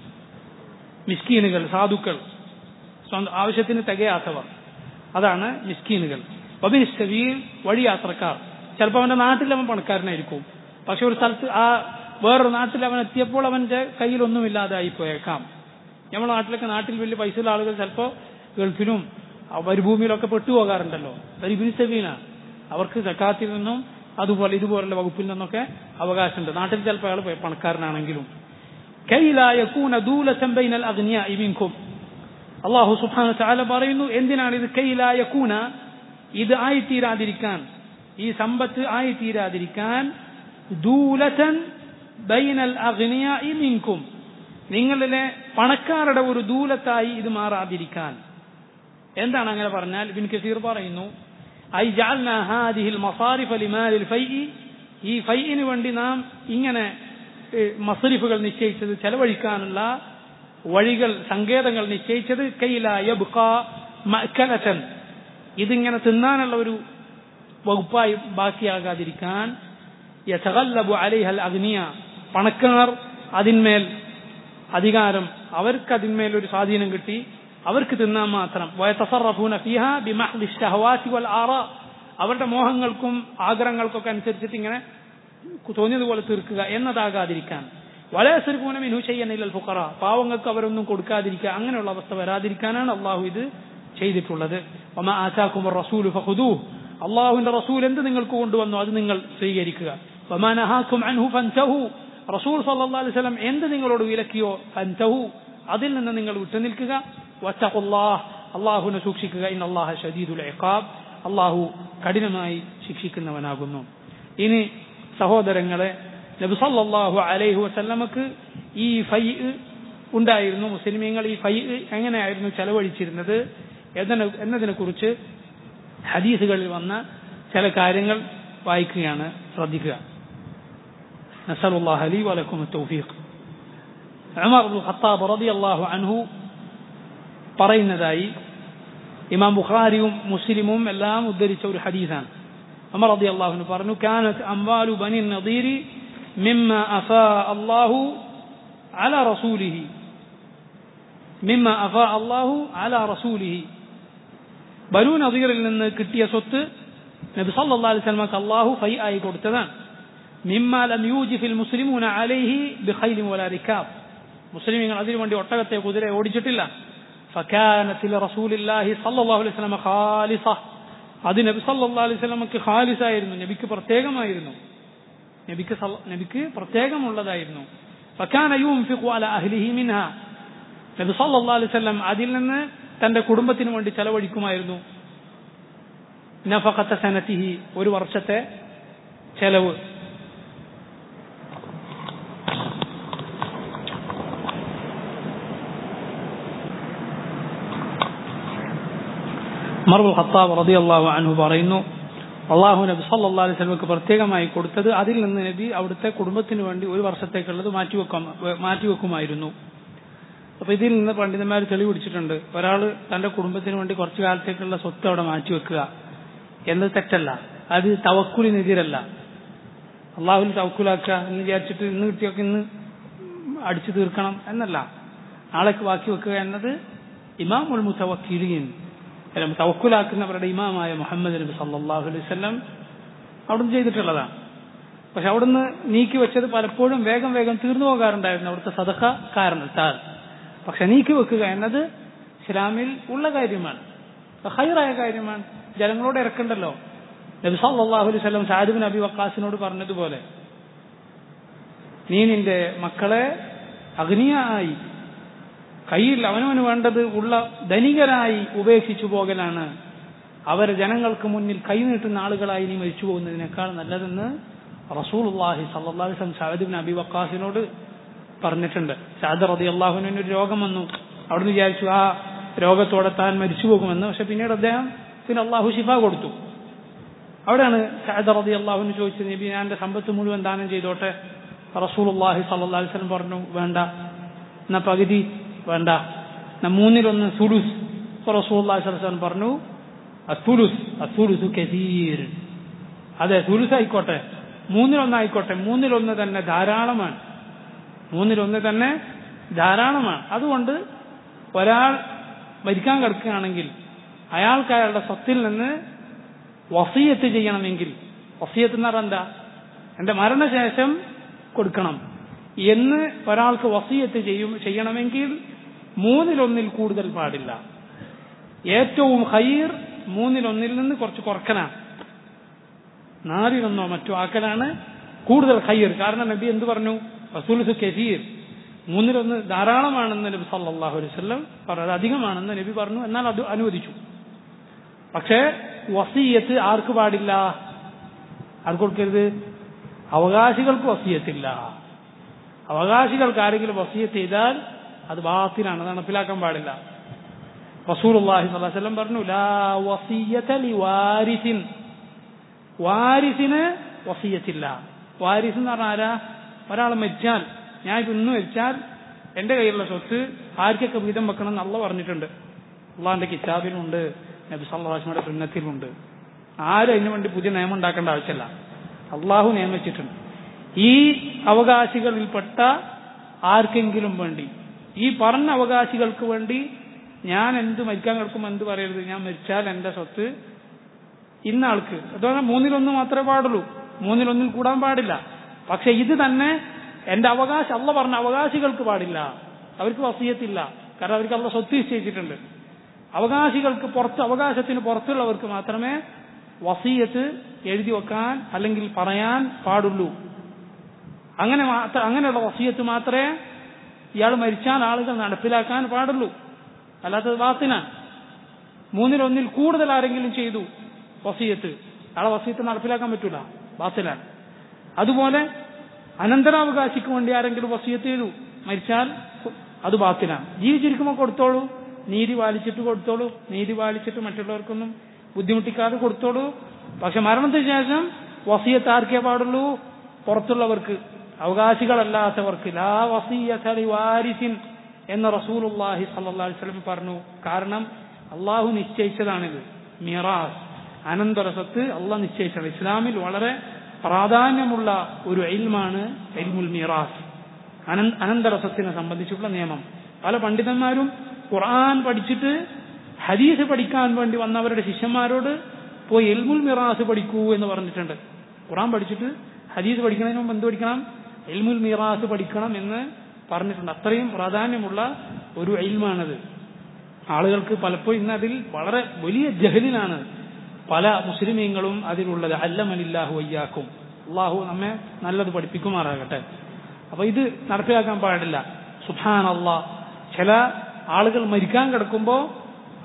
മിസ്കീനുകൾ സാധുക്കൾ സ്വന്തം ആവശ്യത്തിന് തികയാത്തവർ അതാണ് മിസ്കീനുകൾ വബിൻ സബീൽ വഴിയാത്രക്കാർ ചിലപ്പോൾ അവന്റെ നാട്ടിൽ അവൻ പണക്കാരനായിരിക്കും പക്ഷെ ഒരു സ്ഥലത്ത് ആ വേറൊരു നാട്ടിൽ അവൻ എത്തിയപ്പോൾ അവന്റെ കയ്യിലൊന്നുമില്ലാതായി പോയേക്കാം നമ്മുടെ നാട്ടിലൊക്കെ നാട്ടിൽ വലിയ പൈസയുള്ള ആളുകൾ ചിലപ്പോൾ ഗൾഫിലും ആ മരുഭൂമിയിലൊക്കെ പെട്ടുപോകാറുണ്ടല്ലോ ബിൻ സബീനാണ് അവർക്ക് സക്കാത്തിൽ നിന്നും അതുപോലെ ഇതുപോലുള്ള വകുപ്പിൽ നിന്നൊക്കെ അവകാശമുണ്ട് നാട്ടിൽ ചിലപ്പോൾ അയാൾ പണക്കാരനാണെങ്കിലും കൈലായൂന ദൂലസം ബൈനൽ അഗ്നിയ ഇമിൻകും അള്ളാഹു സുബ്ഹാനഹു തആല പറയുന്നു എന്തിനാണ് ഇത് കൈലായൂന ഇത് ആയിത്തീരാതിരിക്കാൻ ഈ സമ്പത്ത് ആയിത്തീരാതിരിക്കാൻ ദൂലസൻ ബൈനൽ അഗ്നിയ ഇമിൻകും നിങ്ങളിലെ പണക്കാരുടെ ഒരു ദൂലത്തായി ഇത് മാറാതിരിക്കാൻ എന്താണ് അങ്ങനെ പറഞ്ഞാൽ ഇബിൻ കസീർ പറയുന്നു ഐ ജഅൽനാ ഹാദിഹിൽ മസാരിഫ ലിമാലിൽ ഫൈഇ ഈ ഫൈഇന് വേണ്ടി നാം ഇങ്ങനെ ഏഹ്, മസരിഫുകൾ നിശ്ചയിച്ചത് ചെലവഴിക്കാനുള്ള വഴികൾ സങ്കേതങ്ങൾ നിശ്ചയിച്ചത് കൈല യബ്ഖ മഅ്കലതൻ ഇതിങ്ങനെ തിന്നാനുള്ള ഒരു വകുപ്പായി ബാക്കിയാകാതിരിക്കാൻ യതഗല്ലബു അലൈഹൽ അഗ്നിയ പണക്കാർ അതിന്മേൽ അധികാരം അവർക്ക് അതിന്മേൽ ഒരു സ്വാധീനം കിട്ടി അവർക്ക് തിന്നാൻ മാത്രം വയതസറഫൂന ഫീഹ ബിമഹ്ദി ശഹവാതി വൽ ആറാ അവരുടെ മോഹങ്ങൾക്കും ആഗ്രഹങ്ങൾക്കൊക്കെ അനുസരിച്ചിട്ട് ഇങ്ങനെ തോന്നിയതുപോലെ തീർക്കുക എന്നതാകാതിരിക്കാൻ വലയസരിപ്പൂന മിനു ചെയ്യുന്നില്ല ഫുക്കറ പാവങ്ങൾക്ക് അവരൊന്നും കൊടുക്കാതിരിക്കുക അങ്ങനെയുള്ള അവസ്ഥ വരാതിരിക്കാനാണ് അള്ളാഹു ഇത് ചെയ്തിട്ടുള്ളത് ഒമ ആശാക്കും റസൂൽ ഫഹുദൂ അള്ളാഹുവിന്റെ റസൂൽ എന്ത് നിങ്ങൾക്ക് കൊണ്ടുവന്നു അത് നിങ്ങൾ സ്വീകരിക്കുക ഒമാനഹാക്കും അൻഹു ഫൻസഹു റസൂൽ സല്ലല്ലാഹു അലൈഹി വസല്ലം എന്ത് നിങ്ങളോട് വിലക്കിയോ ഫൻസഹു അതിൽ നിന്ന് നിങ്ങൾ വിട്ടുനിൽക്കുക വത്തഖുല്ലാഹ് അള്ളാഹുവിനെ സൂക്ഷിക്കുക ഇൻ അള്ളാഹ ഷദീദുൽ ഇഖാബ് അള്ളാഹു കഠിനമായി ശിക്ഷിക്കുന്നവനാകുന്നു ഇനി സഹോദരങ്ങളെ നബി സല്ലല്ലാഹു അലൈഹി വസല്ലമക്ക് ഈ ഫൈ ഉണ്ടായിരുന്നു മുസ്ലിമീങ്ങൾ ഈ ഫൈ എങ്ങനെയായിരുന്നു ചെലവഴിച്ചിരുന്നത് എന്നതിനെ എന്നതിനെ കുറിച്ച് ഹദീസുകളിൽ വന്ന ചില കാര്യങ്ങൾ വായിക്കുകയാണ് ശ്രദ്ധിക്കുക നസലുല്ലാഹ് അലി വലക്കും തൗഫീഖ് ഉമർ അബ്ദുൽ ഖത്താബ് റളിയല്ലാഹു അൻഹു പറയുന്നതായി ഇമാം ബുഖാരിയും മുസ്ലിമും എല്ലാം ഉദ്ധരിച്ച ഒരു ഹദീസാണ് ഉമർ റളിയല്ലാഹു അൻഹു പറഞ്ഞു കാനത്ത് അംവാലു ബനി നദീരി മിമ്മ അഫാ അല്ലാഹു അല റസൂലിഹി മിമ്മ അഫാ അല്ലാഹു അല റസൂലിഹി ബനു നദീറിൽ നിന്ന് കിട്ടിയ സ്വത്ത് നബി സല്ലല്ലാഹു അലൈഹി വസല്ലമക്ക് അല്ലാഹു ഫൈ ആയി കൊടുത്തതാണ് മിമ്മ ലം യൂജിഫിൽ മുസ്ലിമൂന അലൈഹി ബിഖൈലിൻ വലാ റികാബ് മുസ്ലിമീങ്ങൾ അതിനു വേണ്ടി ഒട്ടകത്തെ കുതിര ഓടിച്ചിട്ടില്ല فكانت لرسول الله صلى الله عليه وسلم خالصة അത് നബി സല്ലല്ലാഹു അലൈഹി വസല്ലമക്ക് ഖാലിസായിരുന്നു നബിക്ക് പ്രത്യേകമായിരുന്നു നബിക്ക് സല്ല- നബിക്ക് പ്രത്യേകമുള്ളതായിരുന്നു ഫക്കാന യൂൻഫിഖു അല അഹ്ലിഹി മിൻഹ നബി സല്ലല്ലാഹു അലൈഹി വസല്ലം അതിൽ നിന്ന് തന്റെ കുടുംബത്തിന് വേണ്ടി ചെലവഴിക്കുമായിരുന്നു നഫഖത്ത സനത്തിഹി ഒരു വർഷത്തെ ചെലവ് മർബുൽ ഖത്താബ് റളിയല്ലാഹു അൻഹു പറയുന്നു അള്ളാഹു നബി സല്ലല്ലാഹു അലൈഹി വസല്ലമക്ക് പ്രത്യേകമായി കൊടുത്തത് അതിൽ നിന്ന് നബി അവിടുത്തെ കുടുംബത്തിന് വേണ്ടി ഒരു വർഷത്തേക്കുള്ളത് മാറ്റിവെക്കാം മാറ്റിവെക്കുമായിരുന്നു അപ്പൊ ഇതിൽ നിന്ന് പണ്ഡിതന്മാർ തെളിവ് പിടിച്ചിട്ടുണ്ട് ഒരാൾ തന്റെ കുടുംബത്തിന് വേണ്ടി കുറച്ചു കാലത്തേക്കുള്ള സ്വത്ത് അവിടെ മാറ്റിവെക്കുക എന്നത് തെറ്റല്ല അത് തവക്കുലിനെതിരല്ല അള്ളാഹുൽ തവക്കുലാക്കുക എന്ന് വിചാരിച്ചിട്ട് ഇന്ന് കിട്ടിയൊക്കെ ഇന്ന് അടിച്ചു തീർക്കണം എന്നല്ല നാളേക്ക് ബാക്കി വെക്കുക എന്നത് ഇമാമുൽ മുത്തവക്കീലീൻ തവക്കുലാക്കുന്നവരുടെ ഇമാമായ മുഹമ്മദ് നബി സല്ലാഹു അലൈഹി സ്വല്ലം അവിടുന്ന് ചെയ്തിട്ടുള്ളതാണ് പക്ഷെ അവിടുന്ന് നീക്കി വെച്ചത് പലപ്പോഴും വേഗം വേഗം തീർന്നു പോകാറുണ്ടായിരുന്നു അവിടുത്തെ സദക്ക കാരണത്താൽ പക്ഷെ നീക്കി വെക്കുക എന്നത് ഇസ്ലാമിൽ ഉള്ള കാര്യമാണ് ഹൈറായ കാര്യമാണ് ജനങ്ങളോട് ഇറക്കണ്ടല്ലോ നബി സല്ലല്ലാഹു അലൈഹി വസല്ലം സാദിബിൻ അബി വക്കാസിനോട് പറഞ്ഞതുപോലെ നീ നിന്റെ മക്കളെ അഗ്നിയായി കയ്യിൽ അവനവന് വേണ്ടത് ഉള്ള ധനികരായി ഉപേക്ഷിച്ചു പോകലാണ് അവർ ജനങ്ങൾക്ക് മുന്നിൽ കൈനീട്ടുന്ന ആളുകളായി നീ മരിച്ചു പോകുന്നതിനേക്കാൾ നല്ലതെന്ന് റസൂലുള്ളാഹി സല്ലല്ലാഹു അലൈഹി വസല്ലം സാദിബിൻ അബി വക്കാസിനോട് പറഞ്ഞിട്ടുണ്ട് സാദ് റതി അള്ളാഹുവിന് ഒരു രോഗം വന്നു അവിടുന്ന് വിചാരിച്ചു ആ രോഗത്തോടെ താൻ മരിച്ചു പോകുമെന്ന് പക്ഷെ പിന്നീട് അദ്ദേഹത്തിന് അള്ളാഹു ശിഫ കൊടുത്തു അവിടെയാണ് സാദ് റതി അള്ളാഹുവിന് ചോദിച്ചത് നബി ഞാൻ എന്റെ സമ്പത്ത് മുഴുവൻ ദാനം ചെയ്തോട്ടെ റസൂലുള്ളാഹി സല്ലല്ലാഹു അലൈഹി വസല്ലം പറഞ്ഞു വേണ്ട എന്നാ പകുതി വേണ്ട എന്നാ മൂന്നിലൊന്ന് സുലുസ് റസൂലുള്ളാഹി സ്വല്ലല്ലാഹു അലൈഹി വസല്ലം പറഞ്ഞു അസുലുസ് അസുലുസു കസീർ അതെ സുലുസ് ആയിക്കോട്ടെ മൂന്നിലൊന്നായിക്കോട്ടെ മൂന്നിലൊന്ന് തന്നെ ധാരാളമാണ് മൂന്നിലൊന്ന് തന്നെ ധാരാളമാണ് അതുകൊണ്ട് ഒരാൾ മരിക്കാൻ കിടക്കുകയാണെങ്കിൽ അയാൾക്ക് അയാളുടെ സ്വത്തിൽ നിന്ന് വസീയത്ത് ചെയ്യണമെങ്കിൽ വസീയത്ത് എന്ന് പറഞ്ഞാൽ എന്താ എന്റെ മരണശേഷം കൊടുക്കണം എന്ന് ഒരാൾക്ക് വസീയത്ത് ചെയ്യും ചെയ്യണമെങ്കിൽ മൂന്നിലൊന്നിൽ കൂടുതൽ പാടില്ല ഏറ്റവും ഹൈർ മൂന്നിലൊന്നിൽ നിന്ന് കുറച്ച് കുറക്കലാണ് നാലിലൊന്നോ മറ്റോ ആക്കലാണ് കൂടുതൽ ഹൈർ കാരണം നബി എന്ത് പറഞ്ഞു റസൂൽസ് കസീർ മൂന്നിലൊന്ന് ധാരാളമാണെന്ന് നബി സല്ലല്ലാഹു അലൈഹി വസല്ലം പറഞ്ഞു അത് അധികമാണെന്ന് നബി പറഞ്ഞു എന്നാൽ അത് അനുവദിച്ചു പക്ഷേ വസീയത്ത് ആർക്ക് പാടില്ല ആർക്ക് കൊടുക്കരുത് അവകാശികൾക്ക് വസീയത്തില്ല അവകാശികൾക്ക് ആരെങ്കിലും വസീയത്ത് ചെയ്താൽ അത് ബാത്തിലാണ് അത് നടപ്പിലാക്കാൻ പാടില്ല റസൂലുള്ളാഹി സ്വല്ലല്ലാഹു അലൈഹി വസല്ലം പറഞ്ഞു ലാ വസീയത ലിവാരിസിൻ വാരിസിന് വസീയത്തില്ല വാരിസ് എന്ന് പറഞ്ഞാൽ ആരാ ഒരാൾ മരിച്ചാൽ ഞാൻ ഇപ്പൊ ഇന്ന് മരിച്ചാൽ എന്റെ കയ്യിലുള്ള സ്വത്ത് ആർക്കൊക്കെ വീതം വെക്കണം എന്ന് അള്ള പറഞ്ഞിട്ടുണ്ട് അള്ളാന്റെ കിതാബിലുണ്ട് നബി സല്ലാസ്മയുടെ സുന്നത്തിലുണ്ട് ആരും അതിനു വേണ്ടി പുതിയ നിയമം ഉണ്ടാക്കേണ്ട ആവശ്യമില്ല അള്ളാഹു നിയമിച്ചിട്ടുണ്ട് ഈ അവകാശികളിൽപ്പെട്ട ആർക്കെങ്കിലും വേണ്ടി ഈ പറഞ്ഞ അവകാശികൾക്ക് വേണ്ടി ഞാൻ എന്ത് മരിക്കാൻ കിടക്കുമ്പോൾ എന്ത് പറയരുത് ഞാൻ മരിച്ചാൽ എന്റെ സ്വത്ത് ഇന്ന ആൾക്ക് അതുപോലെ മൂന്നിലൊന്ന് മാത്രമേ പാടുള്ളൂ മൂന്നിലൊന്നിൽ കൂടാൻ പാടില്ല പക്ഷെ ഇത് തന്നെ എന്റെ അവകാശം അല്ല പറഞ്ഞ അവകാശികൾക്ക് പാടില്ല അവർക്ക് വസീയത്തില്ല കാരണം അവർക്ക് അല്ല സ്വത്ത് നിശ്ചയിച്ചിട്ടുണ്ട് അവകാശികൾക്ക് പുറത്ത് അവകാശത്തിന് പുറത്തുള്ളവർക്ക് മാത്രമേ വസീയത്ത് എഴുതി വെക്കാൻ അല്ലെങ്കിൽ പറയാൻ പാടുള്ളൂ അങ്ങനെ അങ്ങനെയുള്ള വസീയത്ത് മാത്രമേ ഇയാൾ മരിച്ചാൽ ആളുകൾ നടപ്പിലാക്കാൻ പാടുള്ളൂ അല്ലാത്തത് ബാത്തിനാണ് മൂന്നിലൊന്നിൽ കൂടുതൽ ആരെങ്കിലും ചെയ്തു വസീയത്ത് അയാളെ വസീയത്ത് നടപ്പിലാക്കാൻ പറ്റൂല ബാത്തിലാണ് അതുപോലെ അനന്തരാവകാശിക്ക് വേണ്ടി ആരെങ്കിലും വസീയത്ത് ചെയ്തു മരിച്ചാൽ അത് ബാത്തിലാണ് ജീവിച്ചിരിക്കുമ്പോൾ കൊടുത്തോളൂ നീതി പാലിച്ചിട്ട് കൊടുത്തോളൂ നീതി പാലിച്ചിട്ട് മറ്റുള്ളവർക്കൊന്നും ബുദ്ധിമുട്ടിക്കാതെ കൊടുത്തോളൂ പക്ഷെ മരണത്തിന് ശേഷം വസീയത്ത് ആർക്കേ പാടുള്ളൂ പുറത്തുള്ളവർക്ക് അവകാശികളല്ലാത്തവർക്ക് ലാ വസീയത്തലി വാരിസിൻ എന്ന് റസൂലുള്ളാഹി സല്ലല്ലാഹു അലൈഹി വസല്ലം പറഞ്ഞു കാരണം അള്ളാഹു നിശ്ചയിച്ചതാണിത് മിറാസ് അനന്തര സ്വത്ത് അള്ളാഹ് നിശ്ചയിച്ചത് ഇസ്ലാമിൽ വളരെ പ്രാധാന്യമുള്ള ഒരു എൽമാണ് എൽമുൽ മിറാസ് അനന്തര സ്വത്തിനെ സംബന്ധിച്ചുള്ള നിയമം പല പണ്ഡിതന്മാരും ഖുർആൻ പഠിച്ചിട്ട് ഹദീസ് പഠിക്കാൻ വേണ്ടി വന്നവരുടെ ശിഷ്യന്മാരോട് പോയി എൽമുൽ മിറാസ് പഠിക്കൂ എന്ന് പറഞ്ഞിട്ടുണ്ട് ഖുർആൻ പഠിച്ചിട്ട് ഹദീസ് പഠിക്കുന്നതിന് മുമ്പ് എന്ത് പഠിക്കണം എൽമുൽ മിറാസ് പഠിക്കണം എന്ന് പറഞ്ഞിട്ടുണ്ട് അത്രയും പ്രാധാന്യമുള്ള ഒരു എൽമാണത് ആളുകൾക്ക് പലപ്പോഴും ഇന്ന് അതിൽ വളരെ വലിയ ജഹലിലാണ് പല മുസ്ലിമീങ്ങളും അതിലുള്ളത് അല്ലമലില്ലാഹു വയ്യാക്കും അള്ളാഹു നമ്മെ നല്ലത് പഠിപ്പിക്കുമാറാകട്ടെ അപ്പൊ ഇത് നടപ്പിലാക്കാൻ പാടില്ല സുഹാൻ അള്ളാഹ് ചില ആളുകൾ മരിക്കാൻ കിടക്കുമ്പോൾ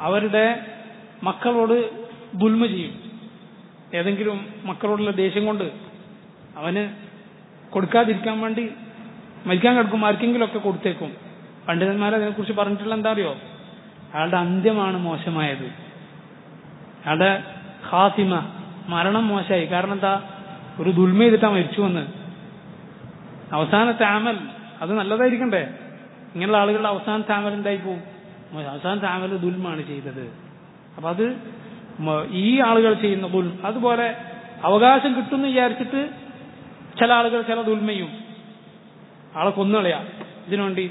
അവരുടെ മക്കളോട് ദുൽമ ചെയ്യും ഏതെങ്കിലും മക്കളോടുള്ള ദേഷ്യം കൊണ്ട് അവന് കൊടുക്കാതിരിക്കാൻ വേണ്ടി മരിക്കാൻ കിടക്കും ആർക്കെങ്കിലുമൊക്കെ കൊടുത്തേക്കും പണ്ഡിതന്മാർ അതിനെക്കുറിച്ച് പറഞ്ഞിട്ടുള്ള എന്താ അറിയോ അയാളുടെ അന്ത്യമാണ് മോശമായത് അയാളുടെ ഖാസിമ മരണം മോശമായി കാരണം എന്താ ഒരു ദുൽമ ചെയ്തിട്ടാ മരിച്ചു വന്ന് അവസാനത്തെ ആമൽ അത് നല്ലതായിരിക്കണ്ടേ ഇങ്ങനെയുള്ള ആളുകളുടെ അവസാനത്തെ ആമൽ എന്തായി പോവും അവസാനത്തെ ആമൽ ദുൽമാണ് ചെയ്തത് അപ്പൊ അത് മ- ഈ ആളുകൾ ചെയ്യുന്ന ദുൽ അതുപോലെ അവകാശം കിട്ടുമെന്ന് വിചാരിച്ചിട്ട് ചില ആളുകൾ ചില ദുൽമയും ആളെ കൊന്നുകളയാ ഇതിനുവേണ്ടി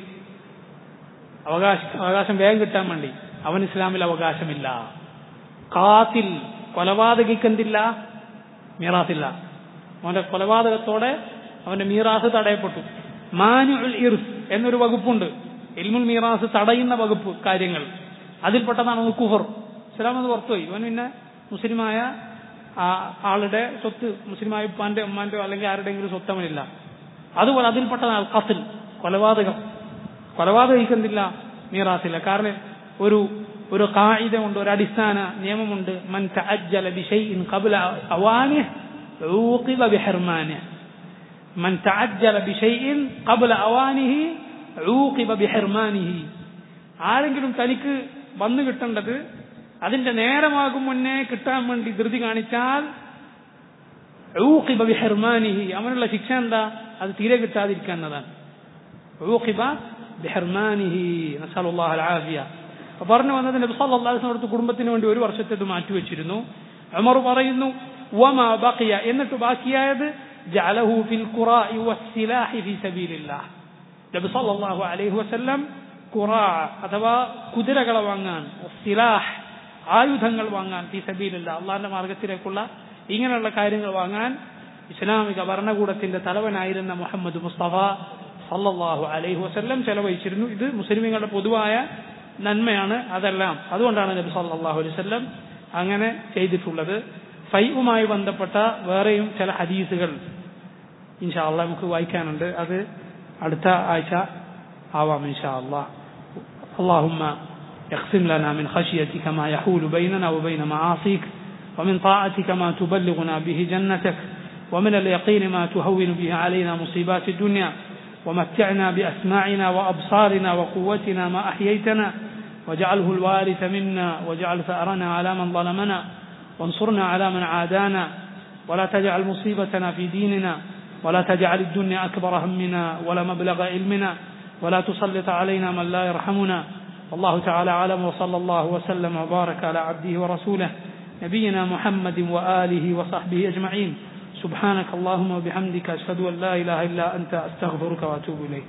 അവകാശം അവകാശം വേഗം കിട്ടാൻ വേണ്ടി അവൻ ഇസ്ലാമിൽ അവകാശമില്ല കാത്തിൽ കൊലപാതകിക്ക് എന്തില്ല മീറാത്തില്ല അവന്റെ കൊലപാതകത്തോടെ അവന്റെ മീറാസ് തടയപ്പെട്ടു മാനുൽ ഇർസ് എന്നൊരു വകുപ്പുണ്ട് ഇൽമുൽ മീറാസ് തടയുന്ന വകുപ്പ് കാര്യങ്ങൾ അതിൽപ്പെട്ടതാണ് ഒന്ന് കുഫർ ഇസ്ലാം അത് പുറത്തുപോയി ഇവൻ പിന്നെ മുസ്ലിമായ ആ ആളുടെ സ്വത്ത് മുസ്ലിമായ ഉപ്പാന്റെ ഉമ്മാന്റെയോ അല്ലെങ്കിൽ ആരുടെയെങ്കിലും സ്വത്ത് അവനില്ല അതുപോലെ അതിൽപ്പെട്ടതാണ് കസിൽ കൊലപാതകം കൊലപാതകിക്കുന്നില്ല മീറാസില്ല കാരണം ഒരു ഒരു കായിക ഉണ്ട് ഒരു അടിസ്ഥാന നിയമമുണ്ട് മൻ തഅജ്ജല ബിശൈഇൻ ഖബ്ല അവാനിഹ് عوقب بحرمانه من تعجل بشيء قبل أوانه عوقب بحرمانه ആരെങ്കിലും തനിക്ക് വന്നു കിട്ടേണ്ടത് അതിന്റെ നേരമാകും മുന്നേ കിട്ടാൻ വേണ്ടി ധൃതി കാണിച്ചാൽ ഊഖിബ ബിഹർമാനിഹി അവനുള്ള ശിക്ഷ എന്താ അത് തീരെ കിട്ടാതിരിക്കുക എന്നതാണ് ഊഖിബ ബിഹർമാനിഹി നസ്അലുല്ലാഹു അൽആഫിയ അപ്പോൾ പറഞ്ഞു വന്നത് നബി സല്ലല്ലാഹു അലൈഹി വസല്ലം കുടുംബത്തിന് വേണ്ടി ഒരു വർഷത്തെ ഇത് മാറ്റിവെച്ചിരുന്നു ഉമർ പറയുന്നു വമാ ബഖിയ എന്നിട്ട് ബാക്കിയായത് ജഅലഹു ഫിൽ ഖുറാഇ വസ്സിലാഹി ഫീ സബീലില്ലാഹ് നബി സല്ലല്ലാഹു അലൈഹി വസല്ലം ഖുറാ അഥവാ കുതിരകളെ വാങ്ങാൻ സിലാഹ് ആയുധങ്ങൾ വാങ്ങാൻ ഫീ സബീലില്ലാഹ് അള്ളാഹിന്റെ മാർഗത്തിലേക്കുള്ള ഇങ്ങനെയുള്ള കാര്യങ്ങൾ വാങ്ങാൻ ഇസ്ലാമിക ഭരണകൂടത്തിന്റെ തലവനായിരുന്ന മുഹമ്മദ് മുസ്തഫ സല്ലല്ലാഹു അലൈഹി വസല്ലം ചെലവഴിച്ചിരുന്നു ഇത് മുസ്ലിമീങ്ങളുടെ പൊതുവായ നന്മയാണ് അതെല്ലാം അതുകൊണ്ടാണ് നബി സല്ലല്ലാഹു അലൈഹി വസല്ലം അങ്ങനെ ചെയ്തിട്ടുള്ളത് ഫൈവുമായി ബന്ധപ്പെട്ട വേറെയും ചില ഹദീസുകൾ ഇൻഷാ അള്ളാഹ് നമുക്ക് വായിക്കാനുണ്ട് അത് അടുത്ത ആഴ്ച ആവാം ഇൻഷാ അള്ളാഹ് اللهم اقسم لنا من خشيتك ما يحول بيننا وبين معاصيك ومن طاعتك ما تبلغنا به جنتك ومن اليقين ما تهون به علينا مصيبات الدنيا ومتعنا بأسماعنا وأبصارنا وقوتنا ما أحييتنا واجعله الوارث منا واجعل ثأرنا على من ظلمنا وانصرنا على من عادانا ولا تجعل مصيبتنا في ديننا ولا تجعل الدنيا أكبر همنا ولا مبلغ علمنا ولا تسلط علينا من لا يرحمنا والله تعالى أعلم وصلى الله وسلم وبارك على عبده ورسوله نبينا محمد وآله وصحبه أجمعين سبحانك اللهم وبحمدك أشهد أن لا إله إلا أنت أستغفرك وأتوب إليك